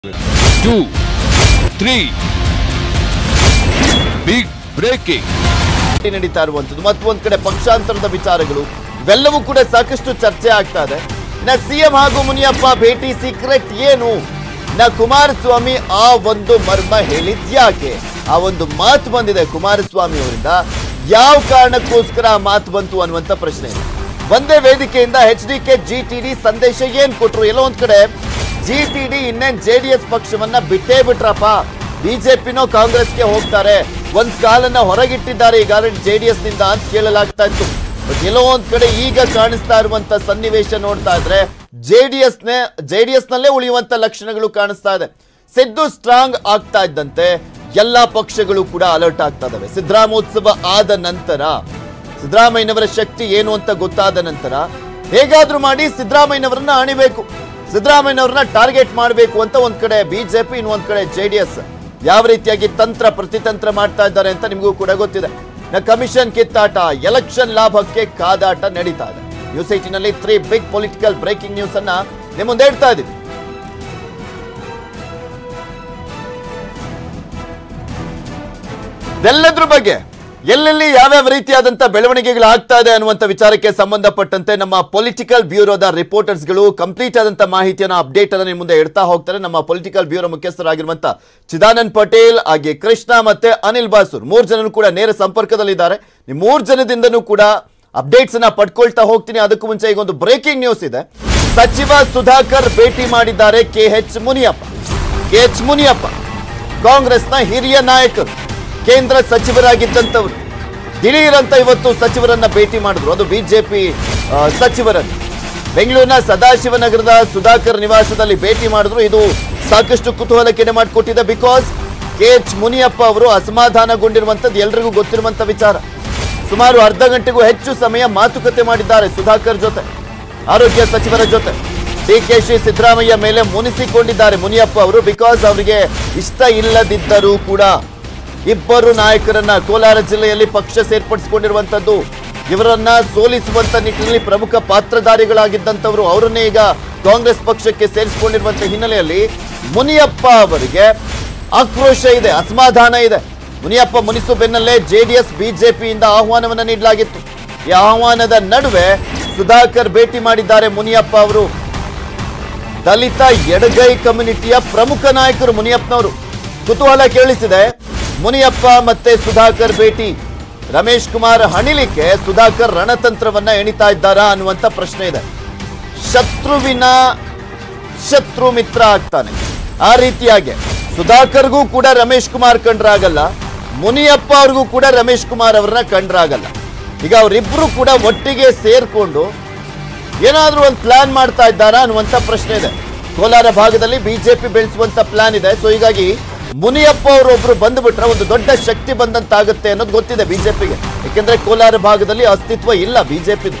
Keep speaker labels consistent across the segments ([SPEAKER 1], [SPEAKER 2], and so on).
[SPEAKER 1] Two three big breaking
[SPEAKER 2] ನಡೀತಾ ಇರುವಂತದ್ದು ಮತ್ತು ಒಂದ್ ಕಡೆ ಪಕ್ಷಾಂತರದ ವಿಚಾರಗಳು ಇವೆಲ್ಲವೂ ಕೂಡ ಸಾಕಷ್ಟು ಚರ್ಚೆ ಆಗ್ತಾ ಇದೆ ನ ಸಿಎಂ ಹಾಗೂ ಮುನಿಯಪ್ಪ ಭೇಟಿ ಸೀಕ್ರೆಟ್ ಏನು ನ ಕುಮಾರಸ್ವಾಮಿ ಆ ಒಂದು ಮರ್ಮ ಹೇಳಿದ್ಯಾಕೆ ಆ ಒಂದು ಮಾತು ಬಂದಿದೆ ಕುಮಾರಸ್ವಾಮಿ ಅವರಿಂದ ಯಾವ ಕಾರಣಕ್ಕೋಸ್ಕರ ಆ ಮಾತು ಬಂತು ಅನ್ನುವಂತ ಪ್ರಶ್ನೆ ಇದೆ ಒಂದೇ ವೇದಿಕೆಯಿಂದ H D K G T D ಸಂದೇಶ ಏನ್ ಕೊಟ್ರು ಎಲ್ಲೋ ಒಂದ್ ಕಡೆ ಜಿ ಟಿ ಡಿ ಇನ್ನೇನ್ ಜೆ ಡಿ ಎಸ್ ಪಕ್ಷವನ್ನ ಬಿಟ್ಟೇ ಬಿಟ್ರಪ್ಪ ಬಿಜೆಪಿನೋ ಕಾಂಗ್ರೆಸ್ಗೆ ಹೋಗ್ತಾರೆ ಒಂದ್ ಕಾಲನ್ನ ಹೊರಗಿಟ್ಟಿದ್ದಾರೆ ಈಗಾಗಲೇ ಜೆ ಡಿ ಎಸ್ ನಿಂದ ಅಂತ ಕೇಳಲಾಗ್ತಾ ಇತ್ತು ಬಟ್ ಎಲ್ಲೋ ಒಂದ್ ಕಡೆ ಈಗ ಕಾಣಿಸ್ತಾ ಇರುವಂತ ಸನ್ನಿವೇಶ ನೋಡ್ತಾ ಇದ್ರೆ ಜೆ ಡಿ ಎಸ್ ನೇ ಜೆ ಡಿ ಎಸ್ ನಲ್ಲೇ ಉಳಿಯುವಂತ ಲಕ್ಷಣಗಳು ಕಾಣಿಸ್ತಾ ಇದೆ ಸಿದ್ದು ಸ್ಟ್ರಾಂಗ್ ಆಗ್ತಾ ಇದ್ದಂತೆ ಎಲ್ಲಾ ಪಕ್ಷಗಳು ಕೂಡ ಅಲರ್ಟ್ ಆಗ್ತಾ ಇದಾವೆ ಸಿದ್ದರಾಮೋತ್ಸವ ಆದ ನಂತರ ಸಿದ್ದರಾಮಯ್ಯನವರ ಶಕ್ತಿ ಏನು ಅಂತ ಗೊತ್ತಾದ ನಂತರ ಹೇಗಾದ್ರೂ ಮಾಡಿ ಸಿದ್ದರಾಮಯ್ಯನವರನ್ನ ಅಣಿಬೇಕು ಸಿದ್ದರಾಮಯ್ಯನವರನ್ನ ಟಾರ್ಗೆಟ್ ಮಾಡಬೇಕು ಅಂತ ಒಂದ್ ಕಡೆ ಬಿಜೆಪಿ ಇನ್ನೊಂದ್ ಕಡೆ ಜೆ ಡಿ ಎಸ್ ಯಾವ ರೀತಿಯಾಗಿ ತಂತ್ರ ಪ್ರತಿತಂತ್ರ ಮಾಡ್ತಾ ಇದ್ದಾರೆ ಅಂತ ನಿಮಗೂ ಕೂಡ ಗೊತ್ತಿದೆ ನ ಕಮಿಷನ್ ಕಿತ್ತಾಟ ಎಲೆಕ್ಷನ್ ಲಾಭಕ್ಕೆ ಕಾದಾಟ ನಡೀತಾ ಇದೆ ನ್ಯೂಸ್ ಏಟಿನಲ್ಲಿ three big political breaking news ಅನ್ನ ನಿಮ್ಮ ಮುಂದೆ ಹೇಳ್ತಾ ಇದ್ದೀವಿ ಇದೆಲ್ಲದ್ರ ಬಗ್ಗೆ ಎಲ್ಲೆಲ್ಲಿ ಯಾವ್ಯಾವ ರೀತಿಯಾದಂತ ಬೆಳವಣಿಗೆಗಳು ಆಗ್ತಾ ಇದೆ ಅನ್ನುವಂತ ವಿಚಾರಕ್ಕೆ ಸಂಬಂಧಪಟ್ಟಂತೆ ನಮ್ಮ ಪೊಲಿಟಿಕಲ್ ಬ್ಯೂರೋದ ರಿಪೋರ್ಟರ್ಸ್ಗಳು ಕಂಪ್ಲೀಟ್ ಆದಂತ ಮಾಹಿತಿಯನ್ನ ಅಪ್ಡೇಟ್ ಅನ್ನ ನಿಮ್ಮ ಮುಂದೆ ಇಡ್ತಾ ಹೋಗ್ತಾರೆ ನಮ್ಮ ಪೊಲಿಟಿಕಲ್ ಬ್ಯೂರೋ ಮುಖ್ಯಸ್ಥರಾಗಿರುವಂತ ಚಿದಾನಂದ್ ಪಟೇಲ್ ಹಾಗೆ ಕೃಷ್ಣ ಮತ್ತೆ ಅನಿಲ್ ಬಾಸೂರ್ ಮೂರ್ ಜನರು ಕೂಡ ನೇರ ಸಂಪರ್ಕದಲ್ಲಿದ್ದಾರೆ ಈ ಮೂರ್ ಜನದಿಂದನೂ ಕೂಡ ಅಪ್ಡೇಟ್ಸ್ ಅನ್ನ ಪಡ್ಕೊಳ್ತಾ ಹೋಗ್ತೀನಿ ಅದಕ್ಕೂ ಮುಂಚೆ ಈಗ ಒಂದು ಬ್ರೇಕಿಂಗ್ ನ್ಯೂಸ್ ಇದೆ ಸಚಿವ ಸುಧಾಕರ್ ಭೇಟಿ ಮಾಡಿದ್ದಾರೆ K H Muniyappa K H Muniyappa ಕಾಂಗ್ರೆಸ್ನ ಹಿರಿಯ ನಾಯಕರು ಕೇಂದ್ರ ಸಚಿವರಾಗಿದ್ದಂಥವ್ರು ದಿಢೀರಂತ ಇವತ್ತು ಸಚಿವರನ್ನ ಭೇಟಿ ಮಾಡಿದ್ರು ಅದು ಬಿಜೆಪಿ ಸಚಿವರನ್ನು ಬೆಂಗಳೂರಿನ ಸದಾಶಿವನಗರದ ಸುಧಾಕರ್ ನಿವಾಸದಲ್ಲಿ ಭೇಟಿ ಮಾಡಿದ್ರು ಇದು ಸಾಕಷ್ಟು ಕುತೂಹಲಕ್ಕೆ ಮಾಡಿಕೊಟ್ಟಿದೆ ಬಿಕಾಸ್ ಕೆ ಎಚ್ ಮುನಿಯಪ್ಪ ಅವರು ಅಸಮಾಧಾನಗೊಂಡಿರುವಂಥದ್ದು ಎಲ್ರಿಗೂ ಗೊತ್ತಿರುವಂತ ವಿಚಾರ ಸುಮಾರು ಅರ್ಧ ಗಂಟೆಗೂ ಹೆಚ್ಚು ಸಮಯ ಮಾತುಕತೆ ಮಾಡಿದ್ದಾರೆ ಸುಧಾಕರ್ ಜೊತೆ ಆರೋಗ್ಯ ಸಚಿವರ ಜೊತೆ ಡಿಕೆಶಿ ಸಿದ್ದರಾಮಯ್ಯ ಮೇಲೆ ಮುನಿಸಿಕೊಂಡಿದ್ದಾರೆ ಮುನಿಯಪ್ಪ ಅವರು ಬಿಕಾಸ್ ಅವರಿಗೆ ಇಷ್ಟ ಇಲ್ಲದಿದ್ದರೂ ಕೂಡ ಇಬ್ಬರು ನಾಯಕರನ್ನ ಕೋಲಾರ ಜಿಲ್ಲೆಯಲ್ಲಿ ಪಕ್ಷ ಸೇರ್ಪಡಿಸಿಕೊಂಡಿರುವಂತದ್ದು ಇವರನ್ನ ಸೋಲಿಸುವಂತ ನಿಟ್ಟಿನಲ್ಲಿ ಪ್ರಮುಖ ಪಾತ್ರಧಾರಿಗಳಾಗಿದ್ದಂಥವರು ಅವರನ್ನೇ ಈಗ ಕಾಂಗ್ರೆಸ್ ಪಕ್ಷಕ್ಕೆ ಸೇರಿಸಿಕೊಂಡಿರುವಂತ ಹಿನ್ನೆಲೆಯಲ್ಲಿ ಮುನಿಯಪ್ಪ ಅವರಿಗೆ ಆಕ್ರೋಶ ಇದೆ ಅಸಮಾಧಾನ ಇದೆ ಮುನಿಯಪ್ಪ ಮುನಿಸು ಬೆನ್ನಲ್ಲೇ ಜೆಡಿಎಸ್ ಬಿಜೆಪಿಯಿಂದ ಆಹ್ವಾನವನ್ನ ನೀಡಲಾಗಿತ್ತು ಈ ಆಹ್ವಾನದ ನಡುವೆ ಸುಧಾಕರ್ ಭೇಟಿ ಮಾಡಿದ್ದಾರೆ ಮುನಿಯಪ್ಪ ಅವರು ದಲಿತ ಎಡಗೈ ಕಮ್ಯುನಿಟಿಯ ಪ್ರಮುಖ ನಾಯಕರು ಮುನಿಯಪ್ಪನವರು ಕುತೂಹಲ ಕೇಳಿಸಿದೆ ಮುನಿಯಪ್ಪ ಮತ್ತೆ ಸುಧಾಕರ್ ಭೇಟಿ ರಮೇಶ್ ಕುಮಾರ್ ಹಣಿಲಿಕ್ಕೆ ಸುಧಾಕರ್ ರಣತಂತ್ರವನ್ನ ಎಣಿತಾ ಇದ್ದಾರಾ ಅನ್ನುವಂತ ಪ್ರಶ್ನೆ ಇದೆ ಶತ್ರುವಿನ ಶತ್ರು ಮಿತ್ರ ಆಗ್ತಾನೆ ಆ ರೀತಿಯಾಗಿ ಸುಧಾಕರ್ಗೂ ಕೂಡ ರಮೇಶ್ ಕುಮಾರ್ ಕಂಡ್ರಾಗಲ್ಲ ಮುನಿಯಪ್ಪ ಅವ್ರಿಗೂ ಕೂಡ ರಮೇಶ್ ಕುಮಾರ್ ಅವರನ್ನ ಕಂಡ್ರಾಗಲ್ಲ ಈಗ ಅವರಿಬ್ರು ಕೂಡ ಒಟ್ಟಿಗೆ ಸೇರ್ಕೊಂಡು ಏನಾದ್ರೂ ಒಂದು ಪ್ಲಾನ್ ಮಾಡ್ತಾ ಇದ್ದಾರಾ ಅನ್ನುವಂತ ಪ್ರಶ್ನೆ ಇದೆ ಕೋಲಾರ ಭಾಗದಲ್ಲಿ ಬಿಜೆಪಿ ಬೆಳೆಸುವಂತ ಪ್ಲಾನ್ ಇದೆ ಸೊ ಹೀಗಾಗಿ ಮುನಿಯಪ್ಪ ಅವರೊಬ್ರು ಬಂದ್ಬಿಟ್ರೆ ಒಂದು ದೊಡ್ಡ ಶಕ್ತಿ ಬಂದಂತಾಗುತ್ತೆ ಅನ್ನೋದು ಗೊತ್ತಿದೆ ಬಿಜೆಪಿಗೆ ಯಾಕೆಂದ್ರೆ ಕೋಲಾರ ಭಾಗದಲ್ಲಿ ಅಸ್ತಿತ್ವ ಇಲ್ಲ ಬಿಜೆಪಿದು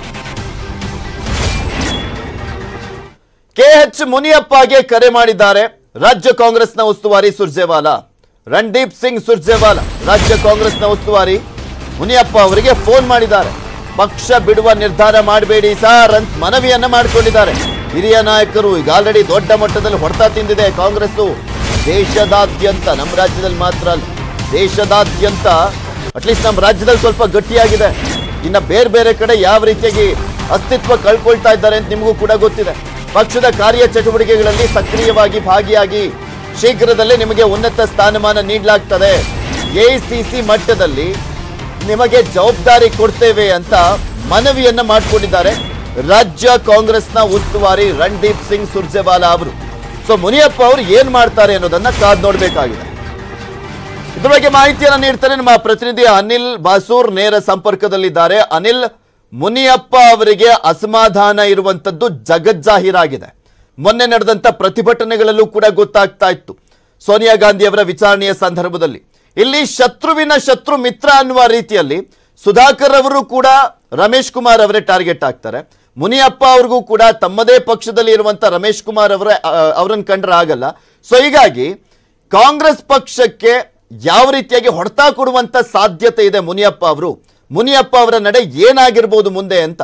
[SPEAKER 2] ಕೆ ಎಚ್ ಮುನಿಯಪ್ಪಗೆ ಕರೆ ಮಾಡಿದ್ದಾರೆ ರಾಜ್ಯ ಕಾಂಗ್ರೆಸ್ನ ಉಸ್ತುವಾರಿ ಸುರ್ಜೇವಾಲಾ ರಣದೀಪ್ ಸಿಂಗ್ ಸುರ್ಜೇವಾಲಾ ರಾಜ್ಯ ಕಾಂಗ್ರೆಸ್ನ ಉಸ್ತುವಾರಿ ಮುನಿಯಪ್ಪ ಅವರಿಗೆ ಫೋನ್ ಮಾಡಿದ್ದಾರೆ ಪಕ್ಷ ಬಿಡುವ ನಿರ್ಧಾರ ಮಾಡಬೇಡಿ ಸರ್ ಅಂತ ಮನವಿಯನ್ನ ಮಾಡಿಕೊಂಡಿದ್ದಾರೆ ಹಿರಿಯ ನಾಯಕರು ಈಗ ಆಲ್ರೆಡಿ ದೊಡ್ಡ ಮಟ್ಟದಲ್ಲಿ ಹೊಡೆತ ತಿಂದಿದೆ ಕಾಂಗ್ರೆಸ್ಸು ದೇಶದಾದ್ಯಂತ ನಮ್ಮ ರಾಜ್ಯದಲ್ಲಿ ಮಾತ್ರ ಅಲ್ಲ ದೇಶದಾದ್ಯಂತ ಅಟ್ಲೀಸ್ಟ್ ನಮ್ಮ ರಾಜ್ಯದಲ್ಲಿ ಸ್ವಲ್ಪ ಗಟ್ಟಿಯಾಗಿದೆ ಇನ್ನ ಬೇರೆ ಬೇರೆ ಕಡೆ ಯಾವ ರೀತಿಯಾಗಿ ಅಸ್ತಿತ್ವ ಕಳ್ಕೊಳ್ತಾ ಇದ್ದಾರೆ ಅಂತ ನಿಮಗೂ ಕೂಡ ಗೊತ್ತಿದೆ ಪಕ್ಷದ ಕಾರ್ಯ ಚಟುವಟಿಕೆಗಳಲ್ಲಿ ಸಕ್ರಿಯವಾಗಿ ಭಾಗಿಯಾಗಿ ಶೀಘ್ರದಲ್ಲೇ ನಿಮಗೆ ಉನ್ನತ ಸ್ಥಾನಮಾನ ನೀಡಲಾಗ್ತದೆ ಎಐಸಿಸಿ ಮಟ್ಟದಲ್ಲಿ ನಿಮಗೆ ಜವಾಬ್ದಾರಿ ಕೊಡ್ತೇವೆ ಅಂತ ಮನವಿಯನ್ನ ಮಾಡಿಕೊಂಡಿದ್ದಾರೆ ರಾಜ್ಯ ಕಾಂಗ್ರೆಸ್ನ ಉಸ್ತುವಾರಿ ರಣದೀಪ್ ಸಿಂಗ್ ಸುರ್ಜೇವಾಲಾ ಅವರು ಸೊ ಮುನಿಯಪ್ಪ ಅವರು ಏನ್ ಮಾಡ್ತಾರೆ ಅನ್ನೋದನ್ನ ಕಾದ್ ನೋಡ್ಬೇಕಾಗಿದೆ ಇದ್ರ ಬಗ್ಗೆ ಮಾಹಿತಿಯನ್ನ ನೀಡ್ತಾರೆ ನಮ್ಮ ಪ್ರತಿನಿಧಿ ಅನಿಲ್ ಬಾಸೂರ್ ನೇರ ಸಂಪರ್ಕದಲ್ಲಿದ್ದಾರೆ ಅನಿಲ್ ಮುನಿಯಪ್ಪ ಅವರಿಗೆ ಅಸಮಾಧಾನ ಇರುವಂತದ್ದು ಜಗಜ್ಜಾಹೀರಾಗಿದೆ ಮೊನ್ನೆ ನಡೆದಂತ ಪ್ರತಿಭಟನೆಗಳಲ್ಲೂ ಕೂಡ ಗೊತ್ತಾಗ್ತಾ ಇತ್ತು ಸೋನಿಯಾ ಗಾಂಧಿ ಅವರ ವಿಚಾರಣೆಯ ಸಂದರ್ಭದಲ್ಲಿ ಇಲ್ಲಿ ಶತ್ರುವಿನ ಶತ್ರು ಮಿತ್ರ ಅನ್ನುವ ರೀತಿಯಲ್ಲಿ ಸುಧಾಕರ್ ಅವರು ಕೂಡ ರಮೇಶ್ ಕುಮಾರ್ ಅವರೇ ಟಾರ್ಗೆಟ್ ಆಗ್ತಾರೆ ಮುನಿಯಪ್ಪ ಅವ್ರಿಗೂ ಕೂಡ ತಮ್ಮದೇ ಪಕ್ಷದಲ್ಲಿ ಇರುವಂತ ರಮೇಶ್ ಕುಮಾರ್ ಅವರೇ ಅವರನ್ನು ಕಂಡ್ರೆ ಆಗಲ್ಲ ಸೊ ಹೀಗಾಗಿ ಕಾಂಗ್ರೆಸ್ ಪಕ್ಷಕ್ಕೆ ಯಾವ ರೀತಿಯಾಗಿ ಹೊಡೆತ ಕೊಡುವಂತ ಸಾಧ್ಯತೆ ಇದೆ ಮುನಿಯಪ್ಪ ಅವರು ಮುನಿಯಪ್ಪ ಅವರ ನಡೆ ಏನಾಗಿರ್ಬೋದು ಮುಂದೆ ಅಂತ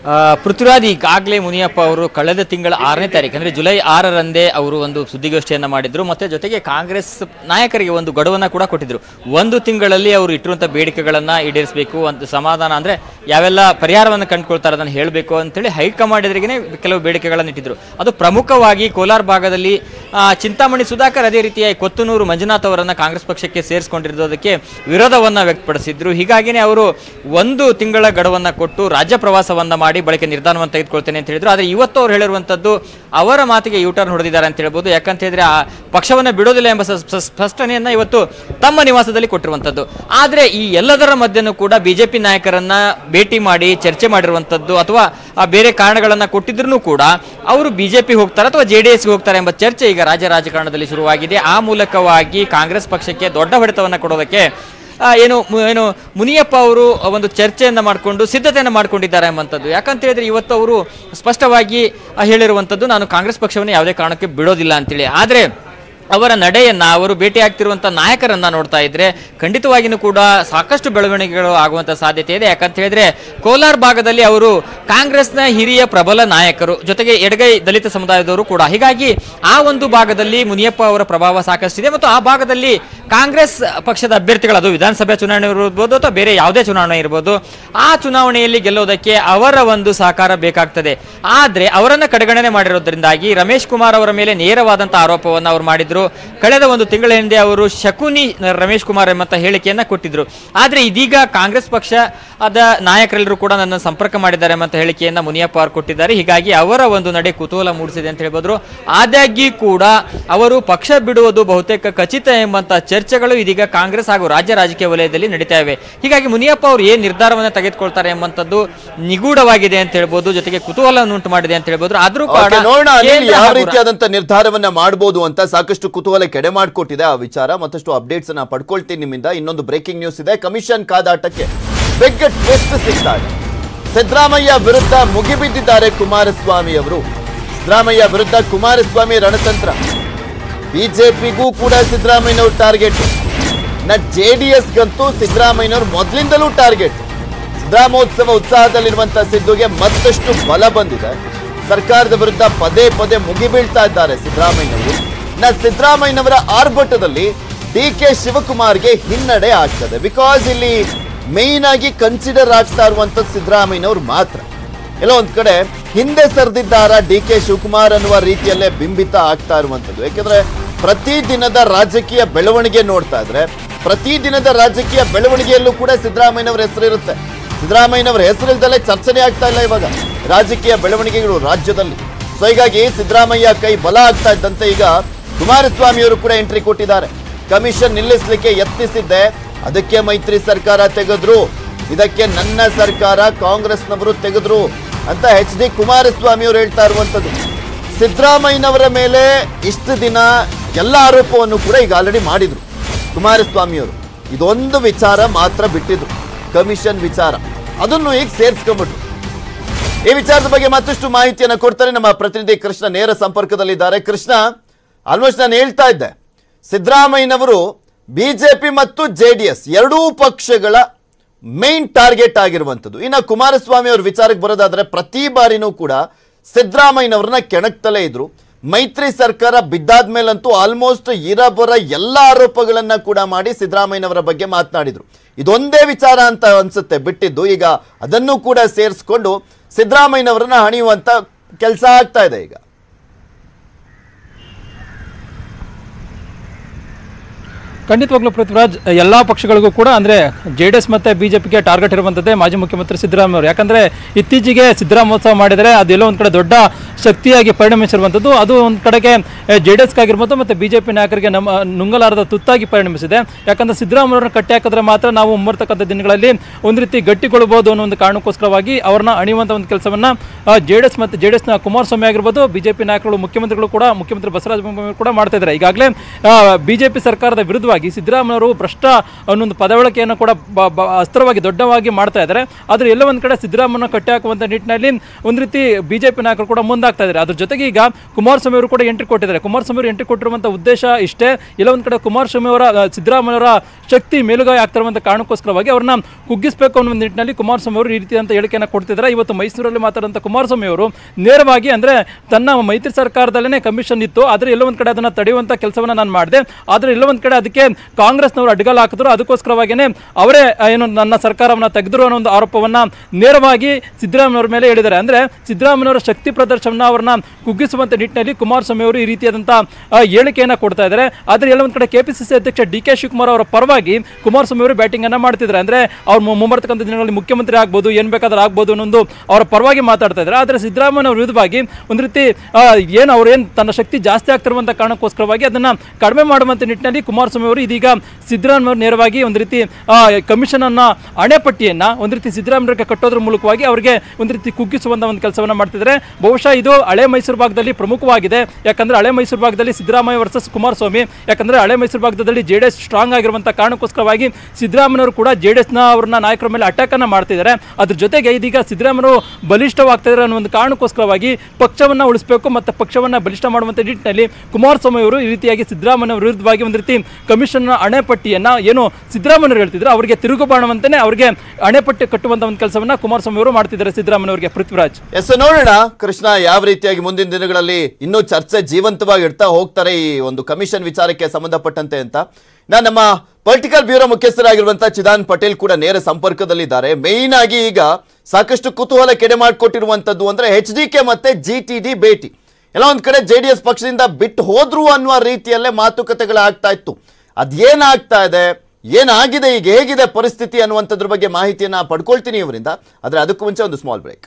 [SPEAKER 3] ಆ, ಪೃಥ್ವಿರಾಜ್ ಈಗಾಗಲೇ ಮುನಿಯಪ್ಪ ಅವರು ಕಳೆದ ತಿಂಗಳ ಆರನೇ ತಾರೀಕು ಅಂದರೆ ಜುಲೈ ಆರರಂದೇ ಅವರು ಒಂದು ಸುದ್ದಿಗೋಷ್ಠಿಯನ್ನು ಮಾಡಿದ್ರು ಮತ್ತೆ ಜೊತೆಗೆ ಕಾಂಗ್ರೆಸ್ ನಾಯಕರಿಗೆ ಒಂದು ಗಡುವನ್ನು ಕೂಡ ಕೊಟ್ಟಿದ್ರು ಒಂದು ತಿಂಗಳಲ್ಲಿ ಅವರು ಇಟ್ಟಿರುವಂಥ ಬೇಡಿಕೆಗಳನ್ನು ಈಡೇರಿಸಬೇಕು ಅಂತ ಸಮಾಧಾನ ಅಂದರೆ ಯಾವೆಲ್ಲ ಪರಿಹಾರವನ್ನು ಕಂಡುಕೊಳ್ತಾರೆ ಅದನ್ನು ಹೇಳಬೇಕು ಅಂತೇಳಿ ಹೈಕಮಾಂಡ್ ಎದುರಿಗೆ ಕೆಲವು ಬೇಡಿಕೆಗಳನ್ನು ಇಟ್ಟಿದ್ರು ಅದು ಪ್ರಮುಖವಾಗಿ ಕೋಲಾರ ಭಾಗದಲ್ಲಿ ಆ, ಚಿಂತಾಮಣಿ ಸುಧಾಕರ್ ಅದೇ ರೀತಿಯಾಗಿ ಕೊತ್ತನೂರು ಮಂಜುನಾಥ್ ಅವರನ್ನು ಕಾಂಗ್ರೆಸ್ ಪಕ್ಷಕ್ಕೆ ಸೇರಿಸಿಕೊಂಡಿರೋದಕ್ಕೆ ವಿರೋಧವನ್ನು ವ್ಯಕ್ತಪಡಿಸಿದ್ರು ಹೀಗಾಗಿನೇ ಅವರು ಒಂದು ತಿಂಗಳ ಗಡುವನ್ನು ಕೊಟ್ಟು ರಾಜ್ಯ ಪ್ರವಾಸವನ್ನ ಮಾಡಿ ಬಳಿಕ ನಿರ್ಧಾರವನ್ನು ತೆಗೆದುಕೊಳ್ತೇನೆ ಅಂತ ಹೇಳಿದ್ರು ಆದರೆ ಇವತ್ತು ಅವ್ರು ಹೇಳಿರುವಂಥದ್ದು ಅವರ ಮಾತಿಗೆ ಯೂಟರ್ನ್ ಹೊಡೆದಿದ್ದಾರೆ ಅಂತ ಹೇಳ್ಬೋದು ಯಾಕಂತ ಹೇಳಿದ್ರೆ ಆ ಪಕ್ಷವನ್ನು ಬಿಡೋದಿಲ್ಲ ಎಂಬ ಸ- ಸ- ಸ್ಪಷ್ಟನೆಯನ್ನ ಇವತ್ತು ತಮ್ಮ ನಿವಾಸದಲ್ಲಿ ಕೊಟ್ಟಿರುವಂಥದ್ದು ಆದರೆ ಈ ಎಲ್ಲದರ ಮಧ್ಯನೂ ಕೂಡ ಬಿಜೆಪಿ ನಾಯಕರನ್ನ ಭೇಟಿ ಮಾಡಿ ಚರ್ಚೆ ಮಾಡಿರುವಂಥದ್ದು ಅಥವಾ ಆ ಬೇರೆ ಕಾರಣಗಳನ್ನ ಕೊಟ್ಟಿದ್ರು ಕೂಡ ಅವರು ಬಿಜೆಪಿ ಹೋಗ್ತಾರೆ ಅಥವಾ ಜೆ ಡಿ ಎಸ್ಗೆ ಹೋಗ್ತಾರೆ ಎಂಬ ಚರ್ಚೆ ಈಗ ರಾಜ್ಯ ರಾಜಕಾರಣದಲ್ಲಿ ಶುರುವಾಗಿದೆ ಆ ಮೂಲಕವಾಗಿ ಕಾಂಗ್ರೆಸ್ ಪಕ್ಷಕ್ಕೆ ದೊಡ್ಡ ಹೊಡೆತವನ್ನು ಕೊಡೋದಕ್ಕೆ ಆ, ಏನು ಮು- ಏನು ಮುನಿಯಪ್ಪ ಅವರು ಒಂದು ಚರ್ಚೆಯನ್ನ ಮಾಡಿಕೊಂಡು ಸಿದ್ಧತೆಯನ್ನು ಮಾಡ್ಕೊಂಡಿದ್ದಾರೆ ಎಂಬಂಥದ್ದು ಯಾಕಂತ ಹೇಳಿದ್ರೆ ಇವತ್ತು ಅವರು ಸ್ಪಷ್ಟವಾಗಿ ಆ, ಹೇಳಿರುವಂಥದ್ದು ನಾನು ಕಾಂಗ್ರೆಸ್ ಪಕ್ಷವನ್ನು ಯಾವುದೇ ಕಾರಣಕ್ಕೆ ಬಿಡೋದಿಲ್ಲ ಅಂತೇಳಿ ಆದರೆ ಅವರ ನಡೆಯನ್ನ ಅವರು ಭೇಟಿ ಆಗ್ತಿರುವಂಥ ನಾಯಕರನ್ನ ನೋಡ್ತಾ ಇದ್ರೆ ಖಂಡಿತವಾಗಿಯೂ ಕೂಡ ಸಾಕಷ್ಟು ಬೆಳವಣಿಗೆಗಳು ಆಗುವಂತ ಸಾಧ್ಯತೆ ಇದೆ ಯಾಕಂತ ಹೇಳಿದ್ರೆ ಕೋಲಾರ ಭಾಗದಲ್ಲಿ ಅವರು ಕಾಂಗ್ರೆಸ್ನ ಹಿರಿಯ ಪ್ರಬಲ ನಾಯಕರು ಜೊತೆಗೆ ಎಡಗೈ ದಲಿತ ಸಮುದಾಯದವರು ಕೂಡ ಹೀಗಾಗಿ ಆ ಒಂದು ಭಾಗದಲ್ಲಿ ಮುನಿಯಪ್ಪ ಅವರ ಪ್ರಭಾವ ಸಾಕಷ್ಟಿದೆ ಮತ್ತು ಆ ಭಾಗದಲ್ಲಿ ಕಾಂಗ್ರೆಸ್ ಪಕ್ಷದ ಅಭ್ಯರ್ಥಿಗಳು ಅದು ವಿಧಾನಸಭೆ ಚುನಾವಣೆ ಇರ್ಬೋದು ಅಥವಾ ಬೇರೆ ಯಾವುದೇ ಚುನಾವಣೆ ಇರ್ಬೋದು ಆ ಚುನಾವಣೆಯಲ್ಲಿ ಗೆಲ್ಲೋದಕ್ಕೆ ಅವರ ಒಂದು ಸಹಕಾರ ಬೇಕಾಗ್ತದೆ ಆದ್ರೆ ಅವರನ್ನ ಕಡೆಗಣನೆ ಮಾಡಿರೋದ್ರಿಂದಾಗಿ ರಮೇಶ್ ಕುಮಾರ್ ಅವರ ಮೇಲೆ ನೇರವಾದಂತಹ ಆರೋಪವನ್ನು ಅವರು ಮಾಡಿದ್ರು ಕಳೆದ ಒಂದು ತಿಂಗಳ ಹಿಂದೆ ಅವರು ಶಕುನಿ ರಮೇಶ್ ಕುಮಾರ್ ಎಂಬಂತ ಹೇಳಿಕೆಯನ್ನ ಕೊಟ್ಟಿದ್ರು ಆದ್ರೆ ಇದೀಗ ಕಾಂಗ್ರೆಸ್ ಪಕ್ಷ ಅದ ನಾಯಕರೆಲ್ಲರೂ ಕೂಡ ನನ್ನ ಸಂಪರ್ಕ ಮಾಡಿದ್ದಾರೆ ಎಂಬಂತ ಹೇಳಿಕೆಯನ್ನ ಮುನಿಯಪ್ಪ ಅವರು ಕೊಟ್ಟಿದ್ದಾರೆ ಹೀಗಾಗಿ ಅವರ ಒಂದು ನಡೆ ಕುತೂಹಲ ಮೂಡಿಸಿದೆ ಅಂತ ಹೇಳ್ಬೋದ್ರು ಆದಾಗ್ಯೂ ಕೂಡ ಅವರು ಪಕ್ಷ ಬಿಡುವುದು ಬಹುತೇಕ ಖಚಿತ ಎಂಬಂತ ಚರ್ಚೆಗಳು ಇದೀಗ ಕಾಂಗ್ರೆಸ್ ಹಾಗೂ ರಾಜ್ಯ ರಾಜಕೀಯ ವಲಯದಲ್ಲಿ ನಡೀತಾ ಇವೆ ಹೀಗಾಗಿ ಮುನಿಯಪ್ಪ ಅವರು ಏನ್ ನಿರ್ಧಾರವನ್ನು ತೆಗೆದುಕೊಳ್ತಾರೆ ಎಂಬಂತದ್ದು ನಿಗೂಢವಾಗಿದೆ ಅಂತ ಹೇಳ್ಬೋದು ಜೊತೆಗೆ ಕುತೂಹಲವನ್ನು ಉಂಟು ಮಾಡಿದೆ ಅಂತ ಹೇಳ್ಬೋದು ಆದ್ರೂ ಕೂಡ
[SPEAKER 2] ಓಕೆ, ನೋಡೋಣ ಅನಿಲ್
[SPEAKER 3] ಕೇಂದ್ರ
[SPEAKER 2] ಯಾವ
[SPEAKER 3] ಹಾಗೂ
[SPEAKER 2] ರೀತಿಯಾದಂತ ನಿರ್ಧಾರವನ್ನ ಮಾಡಬಹುದು ಅಂತ ಸಾಕಷ್ಟು ಕುತೂಹಲ ಕೆಡೆ ಮಾಡಿಕೊಟ್ಟಿದೆ ಆ ವಿಚಾರ ಮತ್ತಷ್ಟು ಅಪ್ಡೇಟ್ಸ್ ಅನ್ನ ಪಡ್ಕೊಳ್ತೀನಿ ನಿಮ್ಮಿಂದ ಇನ್ನೊಂದು ಬ್ರೇಕಿಂಗ್ ನ್ಯೂಸ್ ಇದೆ ಕಮಿಷನ್ ಕಾದಾಟಕ್ಕೆ ಬಿಗ್ ಟ್ವಿಸ್ಟ್ ಸಿಗ್ತಾ ಇದೆ ಸಿದ್ದರಾಮಯ್ಯ ವಿರುದ್ಧ ಮುಗಿಬಿದ್ದಿದ್ದಾರೆ ಕುಮಾರಸ್ವಾಮಿ ಅವರು ಸಿದ್ದರಾಮಯ್ಯ ವಿರುದ್ಧ ಕುಮಾರಸ್ವಾಮಿ ರಣತಂತ್ರ ಬಿಜೆಪಿಗೂ ಕೂಡ ಸಿದ್ದರಾಮಯ್ಯನವ್ರ ಟಾರ್ಗೆಟ್ ನ ಜೆ ಡಿ ಎಸ್ಗಂತೂ ಸಿದ್ದರಾಮಯ್ಯನವ್ರು ಮೊದಲಿಂದಲೂ ಟಾರ್ಗೆಟ್ ಸಿದ್ದರಾಮೋತ್ಸವ ಉತ್ಸಾಹದಲ್ಲಿರುವಂತಹ ಸಿದ್ದುಗೆ ಮತ್ತಷ್ಟು ಬಲ ಬಂದಿದೆ ಸರ್ಕಾರದ ವಿರುದ್ಧ ಪದೇ ಪದೇ ಮುಗಿಬೀಳ್ತಾ ಇದ್ದಾರೆ ಸಿದ್ದರಾಮಯ್ಯನವರು ನ ಸಿದ್ದರಾಮಯ್ಯನವರ ಆರ್ಭಟದಲ್ಲಿ ಡಿ ಕೆ ಶಿವಕುಮಾರ್ಗೆ ಹಿನ್ನಡೆ ಆಗ್ತದೆ ಬಿಕಾಸ್ ಇಲ್ಲಿ ಮೇಯ್ನ್ ಆಗಿ ಕನ್ಸಿಡರ್ ಆಗ್ತಾ ಇರುವಂತದ್ದು ಸಿದ್ದರಾಮಯ್ಯನವ್ರು ಮಾತ್ರ ಎಲ್ಲೋ ಒಂದ್ ಕಡೆ ಹಿಂದೆ ಸರಿದಿದ್ದಾರ ಡಿ ಕೆ ಶಿವಕುಮಾರ್ ಅನ್ನುವ ರೀತಿಯಲ್ಲೇ ಬಿಂಬಿತ ಆಗ್ತಾ ಇರುವಂತದ್ದು ಯಾಕಂದ್ರೆ ಪ್ರತಿ ದಿನದ ರಾಜಕೀಯ ಬೆಳವಣಿಗೆ ನೋಡ್ತಾ ಇದ್ರೆ ಪ್ರತಿ ದಿನದ ರಾಜಕೀಯ ಬೆಳವಣಿಗೆಯಲ್ಲೂ ಕೂಡ ಸಿದ್ದರಾಮಯ್ಯನವರ ಹೆಸರು ಇರುತ್ತೆ ಸಿದ್ದರಾಮಯ್ಯನವರ ಹೆಸರಿಲ್ದಲೇ ಚರ್ಚನೆ ಆಗ್ತಾ ಇಲ್ಲ ಇವಾಗ ರಾಜಕೀಯ ಬೆಳವಣಿಗೆಗಳು ರಾಜ್ಯದಲ್ಲಿ ಸೊ ಹೀಗಾಗಿ ಸಿದ್ದರಾಮಯ್ಯ ಕೈ ಬಲ ಆಗ್ತಾ ಇದ್ದಂತೆ ಈಗ ಕುಮಾರಸ್ವಾಮಿ ಅವರು ಕೂಡ ಎಂಟ್ರಿ ಕೊಟ್ಟಿದ್ದಾರೆ ಕಮಿಷನ್ ನಿಲ್ಲಿಸಲಿಕ್ಕೆ ಯತ್ನಿಸಿದ್ದೆ ಅದಕ್ಕೆ ಮೈತ್ರಿ ಸರ್ಕಾರ ತೆಗೆದ್ರು ಇದಕ್ಕೆ ನನ್ನ ಸರ್ಕಾರ ಕಾಂಗ್ರೆಸ್ನವರು ತೆಗೆದ್ರು ಅಂತ ಎಚ್ ಡಿ ಕುಮಾರಸ್ವಾಮಿ ಅವರು ಹೇಳ್ತಾ ಇರುವಂತದ್ದು ಸಿದ್ದರಾಮಯ್ಯನವರ ಮೇಲೆ ಇಷ್ಟು ದಿನ ಎಲ್ಲ ಆರೋಪವನ್ನು ಕೂಡ ಈಗ ಆಲ್ರೆಡಿ ಮಾಡಿದ್ರು ಕುಮಾರಸ್ವಾಮಿ ಅವರು ಇದೊಂದು ವಿಚಾರ ಮಾತ್ರ ಬಿಟ್ಟಿದ್ರು ಕಮಿಷನ್ ವಿಚಾರ ಅದನ್ನು ಈಗ ಸೇರ್ಸ್ಕೊಂಡ್ಬಿಟ್ರು ಈ ವಿಚಾರದ ಬಗ್ಗೆ ಮತ್ತಷ್ಟು ಮಾಹಿತಿಯನ್ನು ಕೊಡ್ತಾರೆ ನಮ್ಮ ಪ್ರತಿನಿಧಿ ಕೃಷ್ಣ ನೇರ ಸಂಪರ್ಕದಲ್ಲಿದ್ದಾರೆ ಕೃಷ್ಣ ಆಲ್ಮೋಸ್ಟ್ ನಾನು ಹೇಳ್ತಾ ಇದ್ದೆ ಸಿದ್ದರಾಮಯ್ಯನವರು ಬಿಜೆಪಿ ಮತ್ತು ಜೆ ಡಿ ಎಸ್ ಎರಡೂ ಪಕ್ಷಗಳ ಮೇನ್ ಟಾರ್ಗೆಟ್ ಆಗಿರುವಂಥದ್ದು ಇನ್ನು ಕುಮಾರಸ್ವಾಮಿ ಅವ್ರ ವಿಚಾರಕ್ಕೆ ಬರೋದಾದ್ರೆ ಪ್ರತಿ ಬಾರಿನೂ ಕೂಡ ಸಿದ್ದರಾಮಯ್ಯನವ್ರನ್ನ ಕೆಣಕ್ತಲೇ ಇದ್ರು ಮೈತ್ರಿ ಸರ್ಕಾರ ಬಿದ್ದಾದ್ಮೇಲಂತೂ ಆಲ್ಮೋಸ್ಟ್ ಇರಬರ ಎಲ್ಲ ಆರೋಪಗಳನ್ನ ಕೂಡ ಮಾಡಿ ಸಿದ್ದರಾಮಯ್ಯನವರ ಬಗ್ಗೆ ಮಾತನಾಡಿದ್ರು ಇದೊಂದೇ ವಿಚಾರ ಅಂತ ಅನ್ಸುತ್ತೆ ಬಿಟ್ಟಿದ್ದು ಈಗ ಅದನ್ನು ಕೂಡ ಸೇರಿಸ್ಕೊಂಡು ಸಿದ್ದರಾಮಯ್ಯನವರನ್ನ ಹಣಿಯುವಂತ ಕೆಲಸ ಆಗ್ತಾ ಇದೆ ಈಗ
[SPEAKER 4] ಖಂಡಿತವಾಗ್ಲೂ ಪೃಥ್ವಿರಾಜ್ ಎಲ್ಲಾ ಪಕ್ಷಗಳಿಗೂ ಕೂಡ ಅಂದ್ರೆ ಜೆ ಡಿ ಎಸ್ ಮತ್ತೆ ಬಿಜೆಪಿಗೆ ಟಾರ್ಗೆಟ್ ಇರುವಂತದ್ದೇ ಮಾಜಿ ಮುಖ್ಯಮಂತ್ರಿ ಸಿದ್ದರಾಮಯ್ಯ ಅವರು ಯಾಕಂದ್ರೆ ಇತ್ತೀಚೆಗೆ ಸಿದ್ದರಾಮೋತ್ಸವ ಮಾಡಿದರೆ ಅದೆಲ್ಲೋ ಒಂದ್ ಕಡೆ ದೊಡ್ಡ ಶಕ್ತಿಯಾಗಿ ಪರಿಣಮಿಸಿರುವಂಥದ್ದು ಅದು ಒಂದ್ ಕಡೆಗೆ ಜೆ ಡಿ ಎಸ್ಗಾಗಿರ್ಬೋದು ಮತ್ತೆ ಬಿಜೆಪಿ ನಾಯಕರಿಗೆ ನಮ್ಮ ನುಂಗಲಾರದ ತುತ್ತಾಗಿ ಪರಿಣಮಿಸಿದೆ ಯಾಕಂದ್ರೆ ಸಿದ್ದರಾಮಯ್ಯವ್ರನ್ನ ಕಟ್ಟಿ ಹಾಕಿದ್ರೆ ಮಾತ್ರ ನಾವು ಮುಂಬರ್ತಕ್ಕಂಥ ದಿನಗಳಲ್ಲಿ ಒಂದು ರೀತಿ ಗಟ್ಟಿಗೊಳ್ಬಹುದು ಅನ್ನೋ ಒಂದು ಕಾರಣಕ್ಕೋಸ್ಕರವಾಗಿ ಅವ್ರನ್ನ ಅಣಿಯುವಂತ ಒಂದು ಕೆಲಸವನ್ನ ಜೆ ಡಿ ಎಸ್ ಮತ್ತು ಜೆ ಡಿ ಎಸ್ನ ಕುಮಾರಸ್ವಾಮಿ ಆಗಿರ್ಬೋದು ಬಿಜೆಪಿ ನಾಯಕರು ಮುಖ್ಯಮಂತ್ರಿಗಳು ಕೂಡ ಮುಖ್ಯಮಂತ್ರಿ ಬಸವರಾಜ ಬೊಮ್ಮಾಯಿ ಕೂಡ ಮಾಡ್ತಾ ಇದ್ದಾರೆ ಈಗಾಗಲೇ ಬಿಜೆಪಿ ಸರ್ಕಾರದ ವಿರುದ್ಧವಾಗಿ ಸಿದ್ದರಾಮಯ್ಯವರು ಭ್ರಷ್ಟ ಅನ್ನೊಂದು ಪದವಳಿಕೆಯನ್ನು ಕೂಡ ಬ- ಬ- ಅಸ್ತ್ರವಾಗಿ ದೊಡ್ಡವಾಗಿ ಮಾಡ್ತಾ ಇದ್ದಾರೆ ಆದರೆ ಎಲ್ಲ ಒಂದ್ ಕಡೆ ಸಿದ್ದರಾಮಯ್ಯನ ಕಟ್ಟಿ ಹಾಕುವಂತ ನಿಟ್ಟಿನಲ್ಲಿ ಒಂದು ರೀತಿ ಬಿಜೆಪಿ ನಾಯಕರು ಕೂಡ ಮುಂದಾಗ್ತಾ ಆಗ್ತಾ ಇದ್ದಾರೆ ಅದ್ರ ಜೊತೆಗೆ ಈಗ ಕುಮಾರಸ್ವಾಮಿ ಅವರು ಕೂಡ ಎಂಟ್ರಿ ಕೊಟ್ಟಿದ್ದಾರೆ ಕುಮಾರಸ್ವಾಮಿ ಅವರು ಎಂಟ್ರಿ ಕೊಟ್ಟಿರುವಂಥ ಉದ್ದೇಶ ಇಷ್ಟೇ ಇಲ್ಲ ಒಂದ್ ಕಡೆ ಕುಮಾರಸ್ವಾಮಿ ಅವರ ಆ, ಸಿದ್ದರಾಮಯ್ಯವರ ಶಕ್ತಿ ಮೇಲುಗೈ ಆಗ್ತಿರುವಂಥ ಕಾರಣಕ್ಕೋಸ್ಕರವಾಗಿ ಅವ್ರನ್ನ ಕುಗ್ಗಿಸಬೇಕು ಅನ್ನೋ ಒಂದು ನಿಟ್ಟಿನಲ್ಲಿ ಕುಮಾರಸ್ವಾಮಿ ಅವರು ಈ ರೀತಿಯಾದಂಥ ಹೇಳಿಕೆಯನ್ನು ಕೊಡ್ತಿದ್ದಾರೆ ಇವತ್ತು ಮೈಸೂರಲ್ಲಿ ಮಾತಾಡುವಂಥ ಕುಮಾರಸ್ವಾಮಿ ಅವರು ನೇರವಾಗಿ ಅಂದ್ರೆ ತನ್ನ ಮೈತ್ರಿ ಸರ್ಕಾರದಲ್ಲೇ ಕಮಿಷನ್ ಇತ್ತು ಆದರೆ ಎಲ್ಲೋ ಒಂದ್ ಕಡೆ ಅದನ್ನ ತಡೆಯುವಂತ ಕೆಲಸವನ್ನ ನಾನು ಮಾಡಿದೆ ಆದರೆ ಎಲ್ಲೋ ಒಂದ್ ಕಡೆ ಅದಕ್ಕೆ ಕಾಂಗ್ರೆಸ್ನವರು ಅಡ್ಡಗಾಲ ಹಾಕಿದ್ರು ಅದಕ್ಕೋಸ್ಕರವಾಗಿಯೇ ಅವರೇ ಆ, ಏನು ನನ್ನ ಸರ್ಕಾರವನ್ನ ತೆಗೆದ್ರು ಅನ್ನೋ ಒಂದು ಆರೋಪವನ್ನ ನೇರವಾಗಿ ಸಿದ್ದರಾಮಯ್ಯವರ ಮೇಲೆ ಹೇಳಿದ್ದಾರೆ ಅಂದ್ರೆ ಸಿದ್ದರಾಮಯ್ಯವರ ಶಕ್ತಿ ಪ್ರದರ್ಶನ ಅವರನ್ನ ಕುಗ್ಗಿಸುವಂತ ನಿಟ್ಟಿನಲ್ಲಿ ಕುಮಾರಸ್ವಾಮಿ ಅವರು ಈ ರೀತಿಯಾದಂಥ ಆ, ಹೇಳಿಕೆಯನ್ನ ಕೊಡ್ತಾ ಇದ್ದಾರೆ ಆದರೆ ಎಲ್ಲ ಒಂದ್ ಕಡೆ ಕೆಪಿಸಿಸಿ ಅಧ್ಯಕ್ಷ ಡಿ ಕೆ ಶಿವಕುಮಾರ್ ಅವರ ಪರವಾಗಿ ಕುಮಾರಸ್ವಾಮಿ ಅವರು ಬ್ಯಾಟಿಂಗ್ ಅನ್ನ ಮಾಡ್ತಿದ್ದಾರೆ ಅಂದ್ರೆ ಅವ್ರು ಮು- ಮುಂಬರ್ತಕ್ಕಂಥ ದಿನಗಳಲ್ಲಿ ಮುಖ್ಯಮಂತ್ರಿ ಆಗ್ಬೋದು ಏನ್ ಬೇಕಾದ್ರೂ ಆಗ್ಬೋದು ಅನ್ನೊಂದು ಅವರ ಪರವಾಗಿ ಮಾತಾಡ್ತಾ ಇದ್ದಾರೆ ಆದರೆ ಸಿದ್ದರಾಮಯ್ಯ ಅವರ ವಿರುದ್ಧವಾಗಿ ಒಂದು ರೀತಿ ಆ, ಏನು ಅವ್ರೇನು ತನ್ನ ಶಕ್ತಿ ಜಾಸ್ತಿ ಆಗ್ತಿರುವಂತ ಕಾರಣಕ್ಕೋಸ್ಕರವಾಗಿ ಅದನ್ನ ಕಡಿಮೆ ಮಾಡುವಂತ ನಿಟ್ಟಿನಲ್ಲಿ ಕುಮಾರಸ್ವಾಮಿ ಅವರು ಇದೀಗ ಸಿದ್ದರಾಮಯ್ಯ ಅವರು ನೇರವಾಗಿ ಒಂದು ರೀತಿ ಕಮಿಷನ್ ಅನ್ನ ಹಣೆಪಟ್ಟಿಯನ್ನ ಒಂದು ರೀತಿ ಸಿದ್ದರಾಮಯ್ಯಗೆ ಕಟ್ಟೋದ್ರ ಮೂಲಕವಾಗಿ ಅವರಿಗೆ ಒಂದು ರೀತಿ ಕುಗ್ಗಿಸುವಂತ ಒಂದು ಕೆಲಸವನ್ನ ಮಾಡ್ತಿದ್ದಾರೆ ಬಹುಶಃ ಇದು ಹಳೆ ಮೈಸೂರು ಭಾಗದಲ್ಲಿ ಪ್ರಮುಖವಾಗಿದೆ ಯಾಕಂದ್ರೆ ಹಳೆ ಮೈಸೂರು ಭಾಗದಲ್ಲಿ ಸಿದ್ದರಾಮಯ್ಯ ವರ್ಸಸ್ ಕುಮಾರಸ್ವಾಮಿ ಯಾಕಂದ್ರೆ ಹಳೆ ಮೈಸೂರು ಭಾಗದಲ್ಲಿ ಜೆ ಡಿ ಎಸ್ ಸ್ಟ್ರಾಂಗ್ ಆಗಿರುವಂತ ಕಾರಣಕ್ಕೋಸ್ಕರವಾಗಿ ಸಿದ್ದರಾಮಯ್ಯವರು ಕೂಡ ಜೆ ಡಿ ಎಸ್ನ ಅವ್ರನ್ನ ನಾಯಕರ ಮೇಲೆ ಅಟ್ಯಾಕ್ ಅನ್ನ ಮಾಡ್ತಿದ್ದಾರೆ ಅದ್ರ ಜೊತೆಗೆ ಇದೀಗ ಸಿದ್ದರಾಮಯ್ಯರು ಬಲಿಷ್ಠವಾಗ್ತಾ ಇದ್ದಾರೆ ಅನ್ನೋ ಒಂದು ಕಾರಣಕ್ಕೋಸ್ಕರವಾಗಿ ಪಕ್ಷವನ್ನ ಉಳಿಸಬೇಕು ಮತ್ತೆ ಪಕ್ಷವನ್ನ ಬಲಿಷ್ಠ ಮಾಡುವಂತ ನಿಟ್ಟಿನಲ್ಲಿ ಕುಮಾರಸ್ವಾಮಿ ಅವರು ಈ ರೀತಿಯಾಗಿ ಸಿದ್ದರಾಮಯ್ಯ ಅವರ ವಿರುದ್ಧವಾಗಿ ಒಂದು ರೀತಿ ಕಮಿಷನ್ ಅಣೆಪಟ್ಟಿಯನ್ನ ಏನು ಸಿದ್ದರಾಮಯ್ಯ ಹೇಳ್ತಿದ್ರು ಅವರಿಗೆ ತಿರುಗು ಬಾಣವಂತಾನೆ ಅವರಿಗೆ ಅಣೆಪಟ್ಟಿ ಕಟ್ಟುವಂತ ಒಂದು ಕೆಲಸವನ್ನ ಕುಮಾರಸ್ವಾಮಿ ಅವರು ಮಾಡ್ತಿದ್ದಾರೆ ಸಿದ್ದರಾಮಯ್ಯ ಅವರಿಗೆ ಪೃಥ್ವಿರಾಜ್
[SPEAKER 2] ಎಸ್ ನೋಡೋಣ ಕೃಷ್ಣ ಯಾವ ರೀತಿಯಾಗಿ ಮುಂದಿನ ದಿನಗಳಲ್ಲಿ ಇನ್ನೂ ಚರ್ಚೆ ಜೀವಂತವಾಗಿ ಇಡ್ತಾ ಹೋಗ್ತಾರೆ ಈ ಒಂದು ಕಮಿಷನ್ ವಿಚಾರಕ್ಕೆ ಸಂಬಂಧಪಟ್ಟಂತೆ ಅಂತ ನಾನು ನಮ್ಮ ಪೊಲಿಟಿಕಲ್ ಬ್ಯೂರೋ ಮುಖ್ಯಸ್ಥರಾಗಿರುವಂತಹ ಚಿದಾನ್ ಪಟೇಲ್ ಕೂಡ ನೇರ ಸಂಪರ್ಕದಲ್ಲಿದ್ದಾರೆ ಮೇಯ್ನ್ ಆಗಿ ಈಗ ಸಾಕಷ್ಟು ಕುತೂಹಲ ಕೆಡೆ ಮಾಡಿಕೊಟ್ಟಿರುವಂತದ್ದು ಅಂದ್ರೆ ಎಚ್ ಡಿ ಕೆ ಮತ್ತೆ ಜಿ ಟಿ ಡಿ ಭೇಟಿ ಎಲ್ಲ ಒಂದ್ ಕಡೆ ಜೆ ಡಿ ಎಸ್ ಪಕ್ಷದಿಂದ ಬಿಟ್ಟು ಹೋದ್ರು ಅನ್ನುವ ರೀತಿಯಲ್ಲೇ ಮಾತುಕತೆಗಳಾಗ್ತಾ ಇತ್ತು ಅದೇನಾಗ್ತಾ ಇದೆ ಏನಾಗಿದೆ ಈಗ ಹೇಗಿದೆ ಪರಿಸ್ಥಿತಿ ಅನ್ನುವಂಥದ್ರ ಬಗ್ಗೆ ಮಾಹಿತಿಯನ್ನ ಪಡ್ಕೊಳ್ತೀನಿ ಇವರಿಂದ ಆದ್ರೆ ಅದಕ್ಕೂ ಮುಂಚೆ ಒಂದು ಸ್ಮಾಲ್ ಬ್ರೇಕ್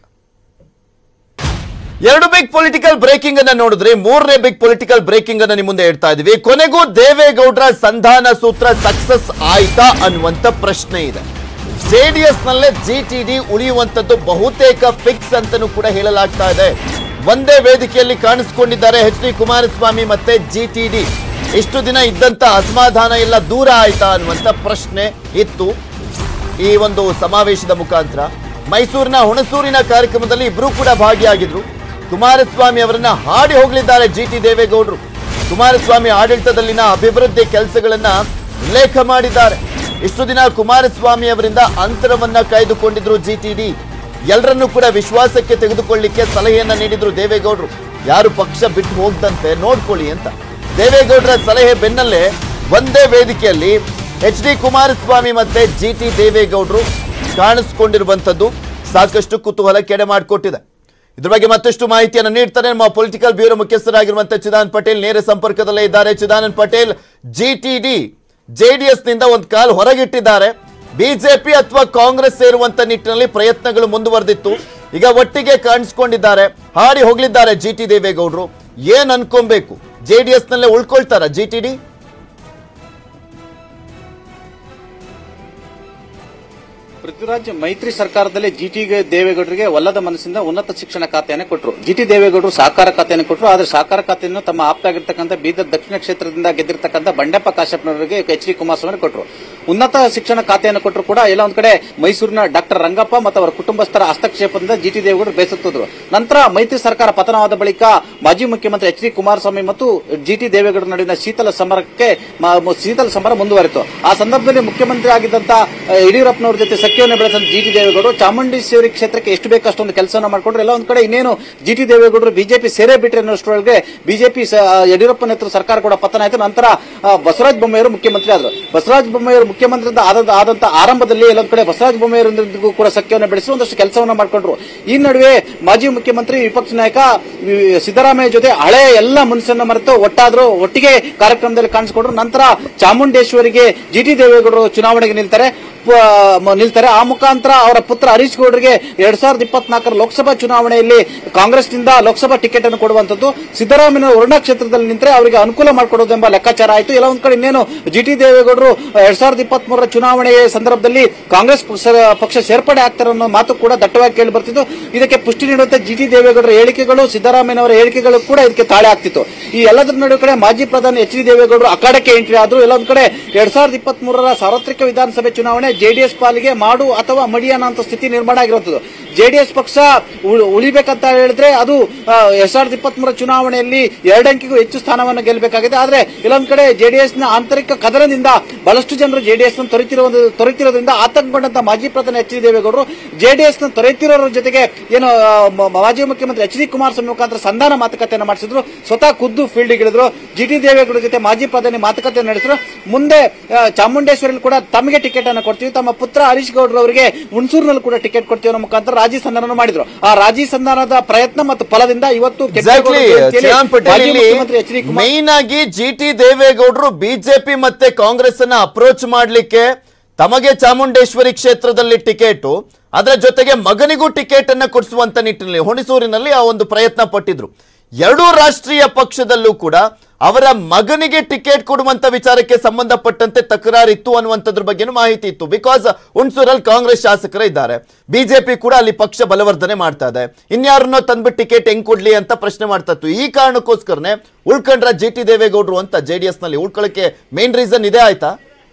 [SPEAKER 2] ಎರಡು ಬಿಗ್ ಪೊಲಿಟಿಕಲ್ ಬ್ರೇಕಿಂಗ್ ಅನ್ನ ನೋಡಿದ್ರೆ ಮೂರನೇ ಬಿಗ್ ಪೊಲಿಟಿಕಲ್ ಬ್ರೇಕಿಂಗ್ ಅನ್ನ ನಿಮ್ಮ ಮುಂದೆ ಇಡ್ತಾ ಇದೀವಿ ಕೊನೆಗೂ ದೇವೇಗೌಡರ ಸಂಧಾನ ಸೂತ್ರ ಸಕ್ಸಸ್ ಆಯ್ತಾ ಅನ್ನುವಂತ ಪ್ರಶ್ನೆ ಇದೆ ಜೆಡಿಎಸ್ ನಲ್ಲೇ ಜಿ ಟಿ ಡಿ ಉಳಿಯುವಂತದ್ದು ಬಹುತೇಕ ಫಿಕ್ಸ್ ಅಂತಾನೂ ಕೂಡ ಹೇಳಲಾಗ್ತಾ ಇದೆ ಒಂದೇ ವೇದಿಕೆಯಲ್ಲಿ ಕಾಣಿಸ್ಕೊಂಡಿದ್ದಾರೆ ಎಚ್ ಡಿ ಕುಮಾರಸ್ವಾಮಿ ಮತ್ತೆ ಜಿ ಟಿ ಡಿ ಇಷ್ಟು ದಿನ ಇದ್ದಂತ ಅಸಮಾಧಾನ ಎಲ್ಲ ದೂರ ಆಯ್ತಾ ಅನ್ನುವಂತ ಪ್ರಶ್ನೆ ಇತ್ತು ಈ ಒಂದು ಸಮಾವೇಶದ ಮುಖಾಂತರ ಮೈಸೂರಿನ ಹುಣಸೂರಿನ ಕಾರ್ಯಕ್ರಮದಲ್ಲಿ ಇಬ್ರು ಕೂಡ ಭಾಗಿಯಾಗಿದ್ರು ಕುಮಾರಸ್ವಾಮಿ ಅವರನ್ನ ಹಾಡಿ ಹೋಗಲಿದ್ದಾರೆ ಜಿ ಟಿ ದೇವೇಗೌಡರು ಕುಮಾರಸ್ವಾಮಿ ಆಡಳಿತದಲ್ಲಿನ ಅಭಿವೃದ್ಧಿ ಕೆಲಸಗಳನ್ನ ಉಲ್ಲೇಖ ಮಾಡಿದ್ದಾರೆ ಇಷ್ಟು ದಿನ ಕುಮಾರಸ್ವಾಮಿ ಅವರಿಂದ ಅಂತರವನ್ನ ಕಾಯ್ದುಕೊಂಡಿದ್ರು ಜಿ ಟಿ ಡಿ ಎಲ್ಲರನ್ನೂ ಕೂಡ ವಿಶ್ವಾಸಕ್ಕೆ ತೆಗೆದುಕೊಳ್ಳಿಕ್ಕೆ ಸಲಹೆಯನ್ನ ನೀಡಿದ್ರು ದೇವೇಗೌಡರು ಯಾರು ಪಕ್ಷ ಬಿಟ್ಟು ಹೋಗ್ದಂತೆ ನೋಡ್ಕೊಳ್ಳಿ ಅಂತ ದೇವೇಗೌಡರ ಸಲಹೆ ಬೆನ್ನಲ್ಲೇ ಒಂದೇ ವೇದಿಕೆಯಲ್ಲಿ ಎಚ್ ಡಿ ಕುಮಾರಸ್ವಾಮಿ ಮತ್ತೆ ಜಿ ಟಿ ದೇವೇಗೌಡರು ಕಾಣಿಸ್ಕೊಂಡಿರುವಂತದ್ದು ಸಾಕಷ್ಟು ಕುತೂಹಲ ಕೆಡೆ ಮಾಡಿಕೊಟ್ಟಿದೆ ಇದ್ರ ಬಗ್ಗೆ ಮತ್ತಷ್ಟು ಮಾಹಿತಿಯನ್ನು ನೀಡ್ತಾರೆ ನಮ್ಮ ಪೊಲಿಟಿಕಲ್ ಬ್ಯೂರೋ ಮುಖ್ಯಸ್ಥರಾಗಿರುವಂತಹ ಚಿದಾನಂದ್ ಪಟೇಲ್ ನೇರ ಸಂಪರ್ಕದಲ್ಲೇ ಇದ್ದಾರೆ Chidanand Patel G T D JDS ನಿಂದ ಒಂದು ಕಾಲ್ ಹೊರಗಿಟ್ಟಿದ್ದಾರೆ ಬಿಜೆಪಿ ಅಥವಾ ಕಾಂಗ್ರೆಸ್ ಸೇರುವಂತ ನಿಟ್ಟಿನಲ್ಲಿ ಪ್ರಯತ್ನಗಳು ಮುಂದುವರೆದಿತ್ತು ಈಗ ಒಟ್ಟಿಗೆ ಕಾಣಿಸ್ಕೊಂಡಿದ್ದಾರೆ ಹಾಡಿ ಹೋಗ್ಲಿದ್ದಾರೆ ಜಿ ಟಿ ದೇವೇಗೌಡರು ಏನ್ ಅನ್ಕೊಬೇಕು ಜೆಡಿಎಸ್ ನಲ್ಲೇ ಉಳ್ಕೊಳ್ತಾರ ಜಿ ಟಿ ಡಿ
[SPEAKER 5] ಪೃಥ್ವಿರಾಜ್ ಮೈತ್ರಿ ಸರ್ಕಾರದಲ್ಲಿ ಜಿಟಿ ದೇವೇಗೌಡರಿಗೆ ಒಲ್ಲದ ಮನಸ್ಸಿಂದ ಉನ್ನತ ಶಿಕ್ಷಣ ಖಾತೆಯನ್ನು ಕೊಟ್ಟರು ಜಿಟಿ ದೇವೇಗೌಡರು ಸಹಕಾರ ಖಾತೆಯನ್ನು ಕೊಟ್ಟರು ಆದರೆ ಸಹಕಾರ ಖಾತೆಯನ್ನು ತಮ್ಮ ಆಪ್ತ ಆಗಿರ್ತಕ್ಕಂಥ ಬೀದರ್ ದಕ್ಷಿಣ ಕ್ಷೇತ್ರದಿಂದ ಗೆದ್ದಿರ್ತಕ್ಕಂಥ ಬಂಡೆಪ್ಪ ಕಾಶ್ಯಪ್ನವರಿಗೆ ಎಚ್ ಡಿ ಕುಮಾರಸ್ವಾಮಿ ಕೊಟ್ಟರು ಉನ್ನತ ಶಿಕ್ಷಣ ಖಾತೆಯನ್ನು ಕೊಟ್ಟರು ಕೂಡ ಎಲ್ಲ ಒಂದ್ ಕಡೆ ಮೈಸೂರಿನ ಡಾಕ್ಟರ್ ರಂಗಪ್ಪ ಮತ್ತು ಅವರ ಕುಟುಂಬಸ್ಥರ ಹಸ್ತಕ್ಷೇಪದಿಂದ ಜಿಟಿ ದೇವೇಗೌಡರು ಬೇಸತ್ತಿದ್ರು ನಂತರ ಮೈತ್ರಿ ಸರ್ಕಾರ ಪತನವಾದ ಬಳಿಕ ಮಾಜಿ ಮುಖ್ಯಮಂತ್ರಿ ಎಚ್ ಡಿ ಕುಮಾರಸ್ವಾಮಿ ಮತ್ತು ಜಿಟಿ ದೇವೇಗೌಡರ ನಡುವಿನ ಶೀತಲ ಸಮರಕ್ಕೆ ಮ- ಮ- ಶೀತಲ ಸಮರ ಮುಂದುವರಿತು ಆ ಸಂದರ್ಭದಲ್ಲಿ ಮುಖ್ಯಮಂತ್ರಿ ಆಗಿದ್ದಂತ ಆ, ಯಡಿಯೂರಪ್ಪನವ್ರ ಜೊತೆ ಸಖ್ಯವನ್ನು ಬೆಳೆಸಿದ ಜಿಟಿ ದೇವೇಗೌಡರು ಚಾಮುಂಡೇಶ್ವರಿ ಕ್ಷೇತ್ರಕ್ಕೆ ಎಷ್ಟು ಬೇಕು ಅಷ್ಟೊಂದು ಕೆಲಸವನ್ನು ಮಾಡಿಕೊಂಡ್ರು ಎಲ್ಲ ಒಂದ್ ಕಡೆ ಇನ್ನೇನು ಜಿಟಿ ದೇವೇಗೌಡರು ಬಿಜೆಪಿ ಸೇರೆ ಬಿಟ್ಟರೆ ಅನ್ನೋಷ್ಟರೊಳಗೆ ಬಿಜೆಪಿ ಯಡಿಯೂರಪ್ಪ ನೇತೃತ್ವ ಸರ್ಕಾರ ಕೂಡ ಪತನ ಆಯಿತು ನಂತರ ಆ, ಬಸವರಾಜ ಬೊಮ್ಮಾಯಿಯವರು ಮುಖ್ಯಮಂತ್ರಿ ಆದರು ಬಸವರಾಜ ಬೊಮ್ಮಾಯಿಯವರು ಮುಖ್ಯಮಂತ್ರಿ ಆದ ಆದಂತ ಆರಂಭದಲ್ಲಿ ಎಲ್ಲೊಂದ್ ಕಡೆ ಬಸವರಾಜ ಬೊಮ್ಮಾಯಿಯವರೊಂದಿಗೂ ಕೂಡ ಸಖ್ಯವನ್ನು ಬೆಳೆಸಿ ಒಂದಷ್ಟು ಕೆಲಸವನ್ನ ಮಾಡಿಕೊಂಡ್ರು ಈ ನಡುವೆ ಮಾಜಿ ಮುಖ್ಯಮಂತ್ರಿ ವಿಪಕ್ಷ ನಾಯಕ ವಿ- ಸಿದ್ದರಾಮಯ್ಯ ಜೊತೆ ಹಳೆ ಎಲ್ಲ ಮನಸ್ಸನ್ನ ಮರೆತು ಒಟ್ಟಾದ್ರು ಒಟ್ಟಿಗೆ ಕಾರ್ಯಕ್ರಮದಲ್ಲಿ ಕಾಣಿಸಿಕೊಂಡ್ರು ನಂತರ ಚಾಮುಂಡೇಶ್ವರಿಗೆ ಜಿಟಿ ದೇವೇಗೌಡರು ಚುನಾವಣೆಗೆ ನಿಲ್ತಾರೆ ಪ- ಮ- ನಿಲ್ತಾರೆ ಆ ಮುಖಾಂತರ ಅವರ ಪುತ್ರ ಹರೀಶ್ ಗೌಡರಿಗೆ ಎರಡ್ ಸಾವಿರದ ಇಪ್ಪತ್ನಾಲ್ಕರ ಲೋಕಸಭಾ ಚುನಾವಣೆಯಲ್ಲಿ ಕಾಂಗ್ರೆಸ್ನಿಂದ ಲೋಕಸಭಾ ಟಿಕೆಟ್ ಅನ್ನು ಕೊಡುವಂತದ್ದು ಸಿದ್ದರಾಮಯ್ಯ ವರುಣಾ ಕ್ಷೇತ್ರದಲ್ಲಿ ನಿಂತರೆ ಅವರಿಗೆ ಅನುಕೂಲ ಮಾಡಿಕೊಡೋದೆಂಬ ಲೆಕ್ಕಾಚಾರ ಆಯಿತು ಎಲ್ಲ ಒಂದ್ ಕಡೆ ಇನ್ನೇನು ಜಿಟಿ ದೇವೇಗೌಡರು ಎರಡ್ ಸಾವಿರದ ಇಪ್ಪತ್ತ್ ಮೂರರ ಚುನಾವಣೆ ಸಂದರ್ಭದಲ್ಲಿ ಕಾಂಗ್ರೆಸ್ ಪಕ್ಷ- ಪಕ್ಷ ಸೇರ್ಪಡೆ ಆಗ್ತಾರೆ ಅನ್ನೋ ಮಾತು ಕೂಡ ದಟ್ಟವಾಗಿ ಕೇಳಿ ಬರ್ತಿತ್ತು ಇದಕ್ಕೆ ಪುಷ್ಟಿ ನೀಡುವಂತೆ ಜಿಟಿ ದೇವೇಗೌಡರ ಹೇಳಿಕೆಗಳು ಸಿದ್ದರಾಮಯ್ಯನವರ ಹೇಳಿಕೆಗಳು ಕೂಡ ಇದಕ್ಕೆ ತಾಳೆ ಆಗ್ತಿತ್ತು ಈ ಎಲ್ಲದರ ನಡುವೆ ಕಡೆ ಮಾಜಿ ಪ್ರಧಾನಿ ಎಚ್ ಡಿ ದೇವೇಗೌಡರು ಅಖಾಡಕ್ಕೆ ಎಂಟ್ರಿ ಆದ್ರು ಎಲ್ಲ ಒಂದ್ ಕಡೆ ಎರಡ್ ಸಾವಿರದ ಇಪ್ಪತ್ತ್ ಮೂರರ ಸಾರ್ವತ್ರಿಕ ವಿಧಾನಸಭೆ ಚುನಾವಣೆ ಜೆಡಿಎಸ್ ಪಾಲಿಗೆ ಮಾಡು ಮಾಡು ಅಥವಾ ಮಡಿ ಅನ್ನೋ ಸ್ಥಿತಿ ನಿರ್ಮಾಣ ಆಗಿರುವಂತದ್ದು ಜೆಡಿಎಸ್ ಪಕ್ಷ ಉಳ್- ಉಳಿಬೇಕಂತ ಹೇಳಿದ್ರೆ ಅದು ಎರಡ್ ಸಾವಿರದ ಇಪ್ಪತ್ತ್ ಮೂರ ಚುನಾವಣೆಯಲ್ಲಿ ಎರಡಂಕಿಗೂ ಹೆಚ್ಚು ಸ್ಥಾನವನ್ನು ಗೆಲ್ಲಬೇಕಾಗಿದೆ ಆದ್ರೆ ಇಲ್ಲೊಂದ್ ಕಡೆ ಜೆಡಿಎಸ್ ನ ಆಂತರಿಕ ಕದನದಿಂದ ಬಹಳಷ್ಟು ಜನರು ಜೆಡಿಎಸ್ ನ ತೊರೆತಿರುವ ತೊರೆತಿರೋದ್ರಿಂದ ಆತಂಕಗೊಂಡಂತ ಮಾಜಿ ಪ್ರಧಾನಿ ಎಚ್ ಡಿ ದೇವೇಗೌಡರು ಜೆಡಿಎಸ್ ನ ತೊರೆತಿರೋರ ಜೊತೆಗೆ ಏನು ಆ, ಮ- ಮಾಜಿ ಮುಖ್ಯಮಂತ್ರಿ ಎಚ್ ಡಿ ಕುಮಾರಸ್ವಾಮಿ ಮುಖಾಂತರ ಸಂಧಾನ ಮಾತುಕತೆಯನ್ನು ಮಾಡಿಸಿದ್ರು ಸ್ವತಃ ಖುದ್ದು ಫೀಲ್ಡ್ ಇಳಿದ್ರು ಜಿ ಟಿ ದೇವೇಗೌಡ ಜೊತೆ ಮಾಜಿ ಪ್ರಧಾನಿ ಮಾತುಕತೆ ನಡೆಸಿದ್ರು ಮುಂದೆ ಆ, ಚಾಮುಂಡೇಶ್ವರಿಯಲ್ಲಿ ಕೂಡ ತಮಗೆ ಟಿಕೆಟ್ ಅನ್ನು ಕೊಡ್ತೀವಿ ತಮ್ಮ ಪುತ್ರ ಹರೀಶ್ ಗೌಡ್ರು ಅವರಿಗೆ ಹುಣಸೂರಿನಲ್ಲಿ ಕೂಡ ಟಿಕೆಟ್ ಕೊಡ್ತೀವಿ ಅನ್ನೋ ಮುಖಾಂತರ ರಾಜಿ ಸಂಧಾನ ಮಾಡಿದ್ರು ಆ ರಾಜಿ ಸಂಧಾನದ ಪ್ರಯತ್ನ ಮತ್ತು ಫಲದಿಂದ ಇವತ್ತು
[SPEAKER 2] ಎಕ್ಸಾಕ್ಟ್ಲಿ
[SPEAKER 5] ಕೆಂಪೇಗೌಡ ಜಯಂತಿಯಲ್ಲಿ
[SPEAKER 2] ಚರಣ್ ಪಟೇಲ್
[SPEAKER 5] ಮಾಜಿ
[SPEAKER 2] ಇಲ್ಲಿ
[SPEAKER 5] ಮುಖ್ಯಮಂತ್ರಿ ಎಚ್ ಡಿ ಕುಮಾರ್
[SPEAKER 2] ಮೈನ್ ಆಗಿ ಜಿ ಟಿ ದೇವೇಗೌಡರು ಬಿಜೆಪಿ ಮತ್ತೆ ಕಾಂಗ್ರೆಸ್ ಅನ್ನ ಅಪ್ರೋಚ್ ಮಾಡ್ಲಿಕ್ಕೆ ತಮಗೆ ಚಾಮುಂಡೇಶ್ವರಿ ಕ್ಷೇತ್ರದಲ್ಲಿ ಟಿಕೆಟ್ ಅದರ ಜೊತೆಗೆ ಮಗನಿಗೂ ಟಿಕೆಟ್ ಅನ್ನ ಕೊಡಿಸುವಂತ ನಿಟ್ಟಿನಲ್ಲಿ ಹುಣಸೂರಿನಲ್ಲಿ ಆ ಒಂದು ಪ್ರಯತ್ನ ಪಟ್ಟಿದ್ರು ಎರಡೂ ರಾಷ್ಟ್ರೀಯ ಪಕ್ಷದಲ್ಲೂ ಕೂಡ ಅವರ ಮಗನಿಗೆ ಟಿಕೆಟ್ ಕೊಡುವಂತ ವಿಚಾರಕ್ಕೆ ಸಂಬಂಧಪಟ್ಟಂತೆ ತಕರಾರಿತ್ತು ಅನ್ನುವಂಥದ್ರ ಬಗ್ಗೆನೂ ಮಾಹಿತಿ ಇತ್ತು ಬಿಕಾಸ್ ಹುಣಸೂರಲ್ಲಿ ಕಾಂಗ್ರೆಸ್ ಶಾಸಕರೇ ಇದ್ದಾರೆ ಬಿಜೆಪಿ ಕೂಡ ಅಲ್ಲಿ ಪಕ್ಷ ಬಲವರ್ಧನೆ ಮಾಡ್ತಾ ಇದೆ ಇನ್ಯಾರನ್ನೋ ತಂದ್ಬಿಟ್ಟು ಟಿಕೆಟ್ ಹೆಂಗ್ ಕೊಡ್ಲಿ ಅಂತ ಪ್ರಶ್ನೆ ಮಾಡ್ತಾ ಇತ್ತು ಈ ಕಾರಣಕ್ಕೋಸ್ಕರನೇ ಉಳ್ಕೊಂಡ್ರ ಜಿ ಟಿ ದೇವೇಗೌಡರು ಅಂತ ಜೆ ಡಿ ಎಸ್ ನಲ್ಲಿ ಉಳ್ಕೊಳ್ಳಕ್ಕೆ ಮೇನ್ ರೀಸನ್ ಇದೇ ಆಯ್ತಾ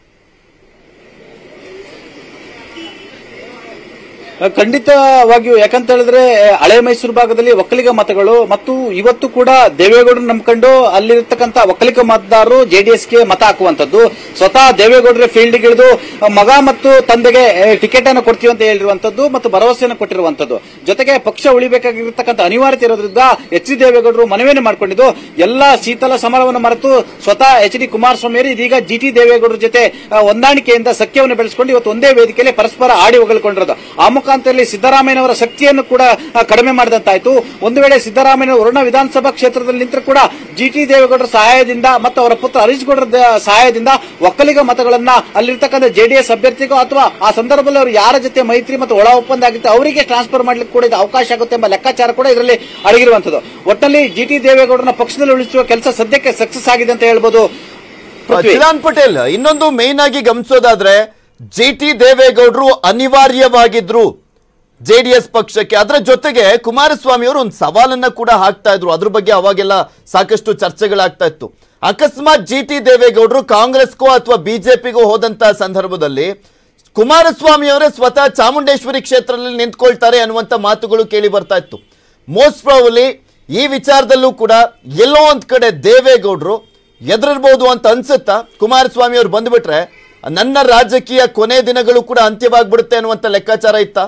[SPEAKER 5] ಖಂಡಿತವಾಗಿಯೂ ಯಾಕಂತ ಹೇಳಿದ್ರೆ ಹಳೆ ಮೈಸೂರು ಭಾಗದಲ್ಲಿ ಒಕ್ಕಲಿಗ ಮತಗಳು ಮತ್ತು ಇವತ್ತು ಕೂಡ ದೇವೇಗೌಡರು ನಂಬ್ಕೊಂಡು ಅಲ್ಲಿರ್ತಕ್ಕಂಥ ಒಕ್ಕಲಿಗ ಮತದಾರರು ಜೆಡಿಎಸ್ಗೆ ಮತ ಹಾಕುವಂತದ್ದು ಸ್ವತಃ ದೇವೇಗೌಡರ ಫೀಲ್ಡ್ ಇಳಿದು ಮಗ ಮತ್ತು ತಂದೆಗೆ ಟಿಕೆಟ್ ಅನ್ನು ಕೊಡ್ತೀವಿ ಅಂತ ಹೇಳಿರುವಂತದ್ದು ಮತ್ತು ಭರವಸೆಯನ್ನು ಕೊಟ್ಟಿರುವಂತದ್ದು ಜೊತೆಗೆ ಪಕ್ಷ ಉಳಿಬೇಕಾಗಿರ್ತಕ್ಕಂಥ ಅನಿವಾರ್ಯತೆ ಇರೋದ್ರಿಂದ ಎಚ್ ಡಿ ದೇವೇಗೌಡರು ಮನವಿಯನ್ನು ಮಾಡಿಕೊಂಡಿದ್ದು ಎಲ್ಲಾ ಶೀತಲ ಸಮರವನ್ನು ಮರೆತು ಸ್ವತಃ ಎಚ್ ಡಿ ಕುಮಾರಸ್ವಾಮಿ ಅವರು ಇದೀಗ ಜಿ ಟಿ ದೇವೇಗೌಡರ ಜೊತೆ ಆ, ಹೊಂದಾಣಿಕೆಯಿಂದ ಸಖ್ಯವನ್ನು ಬೆಳೆಸಿಕೊಂಡು ಇವತ್ತು ಒಂದೇ ವೇದಿಕೆಯಲ್ಲಿ ಪರಸ್ಪರ ಆಡಿ ಹೊಗಳಿಕೊಂಡಿರೋದು ಆ ಮುಖಾಂತರದಲ್ಲಿ ಸಿದ್ದರಾಮಯ್ಯನವರ ಶಕ್ತಿಯನ್ನು ಕೂಡ ಆ, ಕಡಿಮೆ ಮಾಡಿದಂತಾಯ್ತು ಒಂದು ವೇಳೆ ಸಿದ್ದರಾಮಯ್ಯ ವರುಣ ವಿಧಾನಸಭಾ ಕ್ಷೇತ್ರದಲ್ಲಿ ನಿಂತರೂ ಕೂಡ ಜಿ ಟಿ ದೇವೇಗೌಡರ ಸಹಾಯದಿಂದ ಮತ್ತು ಅವರ ಪುತ್ರ ಹರೀಶ್ ಗೌಡರ ದ- ಸಹಾಯದಿಂದ ಒಕ್ಕಲಿಗ ಮತಗಳನ್ನ ಅಲ್ಲಿರ್ತಕ್ಕಂಥ ಜೆಡಿಎಸ್ ಅಭ್ಯರ್ಥಿಗೂ ಅಥವಾ ಆ ಸಂದರ್ಭದಲ್ಲಿ ಅವರು ಯಾರ ಜೊತೆ ಮೈತ್ರಿ ಮತ್ತು ಒಳ ಒಪ್ಪಂದ ಆಗುತ್ತೆ ಅವರಿಗೆ ಟ್ರಾನ್ಸ್ಫರ್ ಮಾಡ್ಲಿಕ್ಕೆ ಕೂಡ ಇದು ಅವಕಾಶ ಆಗುತ್ತೆ ಎಂಬ ಲೆಕ್ಕಾಚಾರ ಕೂಡ ಇದರಲ್ಲಿ ಅಡಗಿರುವಂತದ್ದು ಒಟ್ಟಲ್ಲಿ ಜಿ ಟಿ ದೇವೇಗೌಡರನ್ನ ಪಕ್ಷದಲ್ಲಿ ಉಳಿಸುವ ಕೆಲಸ ಸದ್ಯಕ್ಕೆ ಸಕ್ಸಸ್ ಆಗಿದೆ ಅಂತ ಹೇಳ್ಬೋದು ಪೃಥ್ವಿ.
[SPEAKER 2] ಚಿರಾನ್ ಪಟೇಲ್ ಇನ್ನೊಂದು ಮೇನ್ ಆಗಿ ಗಮನಿಸೋದಾದ್ರೆ ಜಿ ಟಿ ದೇವೇಗೌಡರು ಅನಿವಾರ್ಯವಾಗಿದ್ರು ಜೆಡಿಎಸ್ ಪಕ್ಷಕ್ಕೆ ಅದರ ಜೊತೆಗೆ ಕುಮಾರಸ್ವಾಮಿ ಅವರು ಒಂದು ಸವಾಲನ್ನ ಕೂಡ ಹಾಕ್ತಾ ಇದ್ರು ಅದ್ರ ಬಗ್ಗೆ ಅವಾಗೆಲ್ಲ ಸಾಕಷ್ಟು ಚರ್ಚೆಗಳಾಗ್ತಾ ಇತ್ತು ಅಕಸ್ಮಾತ್ ಜಿ ಟಿ ದೇವೇಗೌಡರು ಕಾಂಗ್ರೆಸ್ಗೋ ಅಥವಾ ಬಿಜೆಪಿಗೋ ಹೋದಂತ ಸಂದರ್ಭದಲ್ಲಿ ಕುಮಾರಸ್ವಾಮಿ ಅವರೇ ಸ್ವತಃ ಚಾಮುಂಡೇಶ್ವರಿ ಕ್ಷೇತ್ರದಲ್ಲಿ ನಿಂತ್ಕೊಳ್ತಾರೆ ಅನ್ನುವಂತ ಮಾತುಗಳು ಕೇಳಿ ಬರ್ತಾ ಇತ್ತು ಮೋಸ್ಟ್ ಪ್ರಾಬಲಿ ಈ ವಿಚಾರದಲ್ಲೂ ಕೂಡ ಎಲ್ಲೋ ಒಂದ್ ಕಡೆ ದೇವೇಗೌಡರು ಎದುರಿರ್ಬೋದು ಅಂತ ಅನ್ಸುತ್ತಾ ಕುಮಾರಸ್ವಾಮಿ ಅವರು ಬಂದ್ಬಿಟ್ರೆ ನನ್ನ ರಾಜಕೀಯ ಕೊನೆ ದಿನಗಳು ಕೂಡ ಅಂತ್ಯವಾಗ್ಬಿಡುತ್ತೆ ಅನ್ನುವಂತ ಲೆಕ್ಕಾಚಾರ ಇತ್ತಾ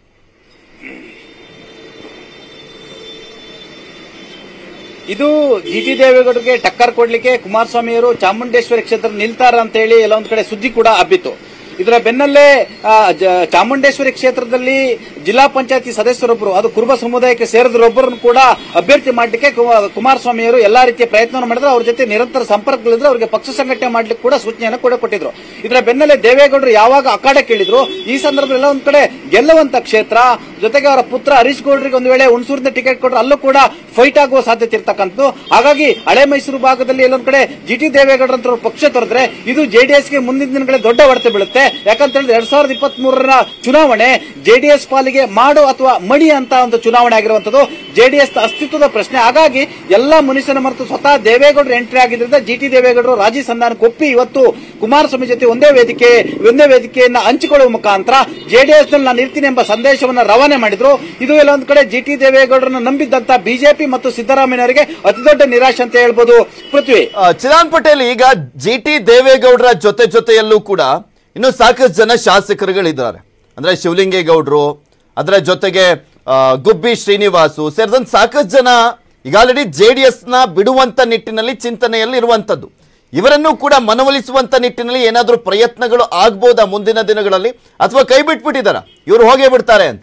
[SPEAKER 5] ಇದು ಜಿ ಟಿ ದೇವೇಗೌಡರಿಗೆ ಟಕ್ಕರ್ ಕೊಡ್ಲಿಕ್ಕೆ ಕುಮಾರಸ್ವಾಮಿ ಅವರು ಚಾಮುಂಡೇಶ್ವರಿ ಕ್ಷೇತ್ರ ನಿಲ್ತಾರ ಅಂತ ಹೇಳಿ ಎಲ್ಲ ಒಂದ್ ಕಡೆ ಸುದ್ದಿ ಕೂಡ ಹಬ್ಬಿತ್ತು ಇದರ ಬೆನ್ನಲ್ಲೇ ಆ, ಜ- ಚಾಮುಂಡೇಶ್ವರಿ ಕ್ಷೇತ್ರದಲ್ಲಿ ಜಿಲ್ಲಾ ಪಂಚಾಯತಿ ಸದಸ್ಯರೊಬ್ಬರು ಅದು ಕುರುಬ ಸಮುದಾಯಕ್ಕೆ ಸೇರಿದರೊಬ್ಬರನ್ನು ಕೂಡ ಅಭ್ಯರ್ಥಿ ಮಾಡಲಿಕ್ಕೆ ಕುಮಾರಸ್ವಾಮಿ ಅವರು ಎಲ್ಲಾ ರೀತಿಯ ಪ್ರಯತ್ನವನ್ನು ಮಾಡಿದ್ರು ಅವ್ರ ಜೊತೆ ನಿರಂತರ ಸಂಪರ್ಕಗಳಿದ್ರೆ ಅವರಿಗೆ ಪಕ್ಷ ಸಂಘಟನೆ ಮಾಡ್ಲಿಕ್ಕೆ ಕೂಡ ಸೂಚನೆಯನ್ನು ಕೂಡ ಕೊಟ್ಟಿದ್ರು ಇದರ ಬೆನ್ನಲ್ಲೇ ದೇವೇಗೌಡರು ಯಾವಾಗ ಅಖಾಡೆ ಕೇಳಿದ್ರು ಈ ಸಂದರ್ಭದಲ್ಲಿ ಎಲ್ಲ ಒಂದ್ ಕಡೆ ಗೆಲ್ಲುವಂತ ಕ್ಷೇತ್ರ ಜೊತೆಗೆ ಅವರ ಪುತ್ರ ಹರೀಶ್ ಗೌಡ್ರಿಗೆ ಒಂದು ವೇಳೆ ಹುಣಸೂರಿನ ಟಿಕೆಟ್ ಕೊಟ್ಟರೆ ಅಲ್ಲೂ ಕೂಡ ಫೈಟ್ ಆಗುವ ಸಾಧ್ಯತೆ ಇರ್ತಕ್ಕಂಥದ್ದು ಹಾಗಾಗಿ ಹಳೆ ಮೈಸೂರು ಭಾಗದಲ್ಲಿ ಎಲ್ಲೊಂದ್ ಕಡೆ ಜಿ ಟಿ ದೇವೇಗೌಡರ ಅಂತ ಪಕ್ಷ ತೊರೆದ್ರೆ ಇದು ಜೆಡಿಎಸ್ಗೆ ಮುಂದಿನ ದಿನಗಳಲ್ಲಿ ದೊಡ್ಡ ಹೊಡೆತ ಬೀಳುತ್ತೆ ಯಾಕಂತ ಹೇಳಿದ್ರೆ ಎರಡ್ ಸಾವಿರದ ಇಪ್ಪತ್ತ್ ಮೂರರ ಚುನಾವಣೆ ಜೆಡಿಎಸ್ ಪಾಲಿಗೆ ಮಾಡು ಅಥವಾ ಮಡಿ ಅಂತ ಒಂದು ಚುನಾವಣೆ ಆಗಿರುವಂತದ್ದು ಜೆಡಿಎಸ್ ಅಸ್ತಿತ್ವದ ಪ್ರಶ್ನೆ ಹಾಗಾಗಿ ಎಲ್ಲಾ ಮುನಿಸನ ಮರೆತು ಸ್ವತಃ ದೇವೇಗೌಡರು ಎಂಟ್ರಿ ಆಗಿದ್ರಿಂದ ಜಿ ಟಿ ದೇವೇಗೌಡರು ರಾಜಿ ಸಂಧಾನಕ್ಕೆ ಒಪ್ಪಿ ಇವತ್ತು ಕುಮಾರಸ್ವಾಮಿ ಜೊತೆ ಒಂದೇ ವೇದಿಕೆ ಒಂದೇ ವೇದಿಕೆಯನ್ನ ಹಂಚಿಕೊಳ್ಳುವ ಮುಖಾಂತರ ಜೆಡಿಎಸ್ ನಲ್ಲಿ ನಾನು ಇರ್ತೀನಿ ಎಂಬ ಸಂದೇಶವನ್ನು ರವಾನೆ ಮಾಡಿದ್ರು ಇದು ಎಲ್ಲ ಒಂದ್ ಕಡೆ ಜಿ ಟಿ ದೇವೇಗೌಡರನ್ನ ನಂಬಿದ್ದಂತ ಬಿಜೆಪಿ ಮತ್ತು ಸಿದ್ದರಾಮಯ್ಯನವರಿಗೆ ಅತಿದೊಡ್ಡ ನಿರಾಶೆ ಅಂತ ಹೇಳ್ಬೋದು ಪೃಥ್ವಿ
[SPEAKER 2] ಆ, ಚಿರಾನ್ ಪಟೇಲ್ ಈಗ ಜಿ ಟಿ ದೇವೇಗೌಡರ ಜೊತೆ ಜೊತೆಯಲ್ಲೂ ಕೂಡ ಇನ್ನು ಸಾಕಷ್ಟು ಜನ ಶಾಸಕರುಗಳಿದ್ದಾರೆ ಅಂದ್ರೆ ಶಿವಲಿಂಗೇಗೌಡರು ಅದರ ಜೊತೆಗೆ ಆ, ಗುಬ್ಬಿ ಶ್ರೀನಿವಾಸು ಸೇರಿದಂತೆ ಸಾಕಷ್ಟು ಜನ ಈಗ ಆಲ್ರೆಡಿ ಜೆ ಡಿ ನ ಬಿಡುವಂತ ನಿಟ್ಟಿನಲ್ಲಿ ಚಿಂತನೆಯಲ್ಲಿ ಇರುವಂತದ್ದು ಇವರನ್ನು ಕೂಡ ಮನವೊಲಿಸುವಂತ ನಿಟ್ಟಿನಲ್ಲಿ ಏನಾದರೂ ಪ್ರಯತ್ನಗಳು ಆಗ್ಬೋದಾ ಮುಂದಿನ ದಿನಗಳಲ್ಲಿ ಅಥವಾ ಕೈ ಬಿಟ್ಬಿಟ್ಟಿದಾರ ಇವರು ಹೋಗೇ ಬಿಡ್ತಾರೆ ಅಂತ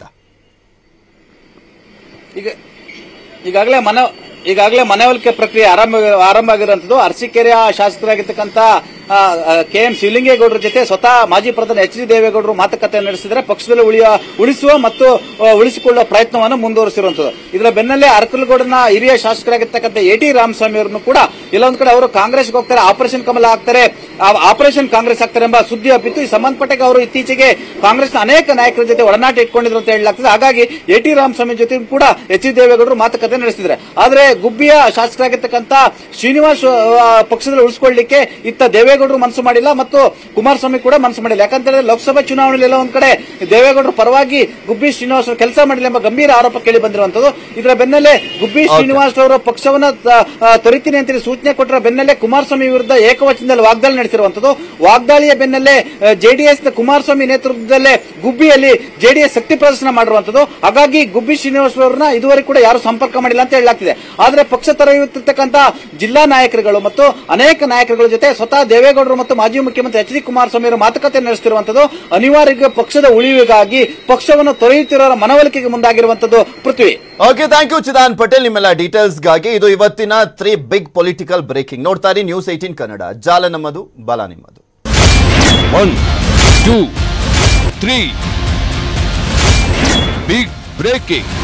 [SPEAKER 5] ಈಗ ಈಗಾಗಲೇ ಮನ ಈಗಾಗಲೇ ಮನವೊಲಿಕೆ ಪ್ರಕ್ರಿಯೆ ಆರಂಭ ಆರಂಭ ಆಗಿರುವಂತದ್ದು ಅರಸೀಕೆರೆಯ ಶಾಸಕರಾಗಿರ್ತಕ್ಕಂಥ ಕೆ ಎಂ ಶಿವಲಿಂಗೇಗೌಡರ ಜೊತೆ ಸ್ವತಃ ಮಾಜಿ ಪ್ರಧಾನಿ ಎಚ್ ಡಿ ದೇವೇಗೌಡರು ಮಾತುಕತೆ ನಡೆಸಿದರೆ ಪಕ್ಷದಲ್ಲಿ ಉಳಿಯ ಉಳಿಸುವ ಮತ್ತು ಆ, ಉಳಿಸಿಕೊಳ್ಳುವ ಪ್ರಯತ್ನವನ್ನು ಮುಂದುವರಿಸಿರುವಂತದ್ದು ಇದರ ಬೆನ್ನಲ್ಲೇ ಅರಕಲಗೌಡನ ಹಿರಿಯ ಶಾಸಕರಾಗಿರ್ತಕ್ಕಂಥ ಎ ಟಿ ರಾಮಸ್ವಾಮಿ ಅವರನ್ನು ಕೂಡ ಇಲ್ಲೊಂದ್ ಕಡೆ ಅವರು ಕಾಂಗ್ರೆಸ್ಗೆ ಹೋಗ್ತಾರೆ ಆಪರೇಷನ್ ಕಮಲ ಆಗ್ತಾರೆ ಆ ಆಪರೇಷನ್ ಕಾಂಗ್ರೆಸ್ ಆಗ್ತಾರೆ ಎಂಬ ಸುದ್ದಿ ಹಬ್ಬಿತ್ತು ಈ ಸಂಬಂಧಪಟ್ಟಾಗ ಅವರು ಇತ್ತೀಚೆಗೆ ಕಾಂಗ್ರೆಸ್ನ ಅನೇಕ ನಾಯಕರ ಜೊತೆ ಒಡನಾಟ ಇಟ್ಕೊಂಡಿದ್ರು ಅಂತ ಹೇಳಲಾಗ್ತದೆ ಹಾಗಾಗಿ ಎ ಟಿ ರಾಮಸ್ವಾಮಿ ಜೊತೆ ಕೂಡ ಎಚ್ ಡಿ ದೇವೇಗೌಡರು ಮಾತುಕತೆ ನಡೆಸಿದ್ದಾರೆ ಆದ್ರೆ ಗುಬ್ಬಿಯ ಶಾಸಕರಾಗಿರ್ತಕ್ಕಂಥ ಶ್ರೀನಿವಾಸ್ ಆ, ಪಕ್ಷದಲ್ಲಿ ಉಳಿಸಿಕೊಳ್ಳಲಿಕ್ಕೆ ಇತ್ತ ದೇವೇಗೌಡ ದೇವೇಗೌಡರು ಮನಸ್ಸು ಮಾಡಿಲ್ಲ ಮತ್ತು ಕುಮಾರಸ್ವಾಮಿ ಕೂಡ ಮನಸ್ಸು ಮಾಡಿಲ್ಲ ಯಾಕಂತಂದ್ರೆ ಲೋಕಸಭಾ ಚುನಾವಣೆಯಲ್ಲಿ ಎಲ್ಲ ಒಂದ್ ಕಡೆ ದೇವೇಗೌಡರು ಪರವಾಗಿ ಗುಬ್ಬಿ ಶ್ರೀನಿವಾಸ್ ಅವರು ಕೆಲಸ ಮಾಡಿಲ್ಲ ಎಂಬ ಗಂಭೀರ ಆರೋಪ ಕೇಳಿ ಬಂದಿರುವಂತದ್ದು ಇದರ ಬೆನ್ನಲ್ಲೇ ಗುಬ್ಬಿ ಶ್ರೀನಿವಾಸ್ ಅವರು ಪಕ್ಷವನ್ನ ತ- ಆ, ತೊರಿತೀನಿ ಅಂತೇಳಿ ಸೂಚನೆ ಕೊಟ್ಟರ ಬೆನ್ನಲ್ಲೇ ಕುಮಾರಸ್ವಾಮಿ ವಿರುದ್ಧ ಏಕವಚನದಲ್ಲಿ ವಾಗ್ದಾಳಿ ನಡೆಸಿರುವಂತದ್ದು ವಾಗ್ದಾಳಿಯ ಬೆನ್ನಲ್ಲೇ ಜೆಡಿಎಸ್ ಕುಮಾರಸ್ವಾಮಿ ನೇತೃತ್ವದಲ್ಲೇ ಗುಬ್ಬಿಯಲ್ಲಿ ಜೆಡಿಎಸ್ ಶಕ್ತಿ ಪ್ರದರ್ಶನ ಮಾಡಿರುವಂತದ್ದು ಹಾಗಾಗಿ ಗುಬ್ಬಿ ಶ್ರೀನಿವಾಸ್ ಅವರನ್ನ ಇದುವರೆಗೂ ಕೂಡ ಯಾರು ಸಂಪರ್ಕ ಮಾಡಿಲ್ಲ ಅಂತ ಹೇಳಲಾಗ್ತಿದೆ ಆದ್ರೆ ಪಕ್ಷ ತೊರೆಯುತ್ತಿರ್ತಕ್ಕಂಥ ಜಿಲ್ಲಾ ನಾಯಕರುಗಳು ಮತ್ತು ಅನೇಕ ನಾಯಕರುಗಳ ಜೊತೆ ಸ್ವತಃ ದೇವೇಗೌಡರು ಮತ್ತು ಮಾಜಿ ಮುಖ್ಯಮಂತ್ರಿ ಎಚ್ ಡಿ ಕುಮಾರಸ್ವಾಮಿ ಅವರು ಮಾತುಕತೆ ನಡೆಸುತ್ತಿರುವಂತದ್ದು ಅನಿವಾರ್ಯ ಪಕ್ಷದ ಉಳಿವಿಗಾಗಿ ಪಕ್ಷವನ್ನು ತೊರೆಯುತ್ತಿರುವ ಮನವೊಲಿಕೆಗೆ ಮುಂದಾಗಿರುವಂತದ್ದು Prithvi
[SPEAKER 2] okay thank you Chidan Patel ನಿಮ್ಮೆಲ್ಲ ಡೀಟೇಲ್ಸ್ಗಾಗಿ ಇದು ಇವತ್ತಿನ ತ್ರೀ ಬಿಗ್ ಪೊಲಿಟಿಕಲ್ ಬ್ರೇಕಿಂಗ್ ನೋಡ್ತಾ ಇರಿ ನ್ಯೂಸ್ ಏಟೀನ್ ಕನ್ನಡ ಜಾಲ ನಮ್ಮದು ಬಲ ನಿಮ್ಮದು
[SPEAKER 1] one two three big breaking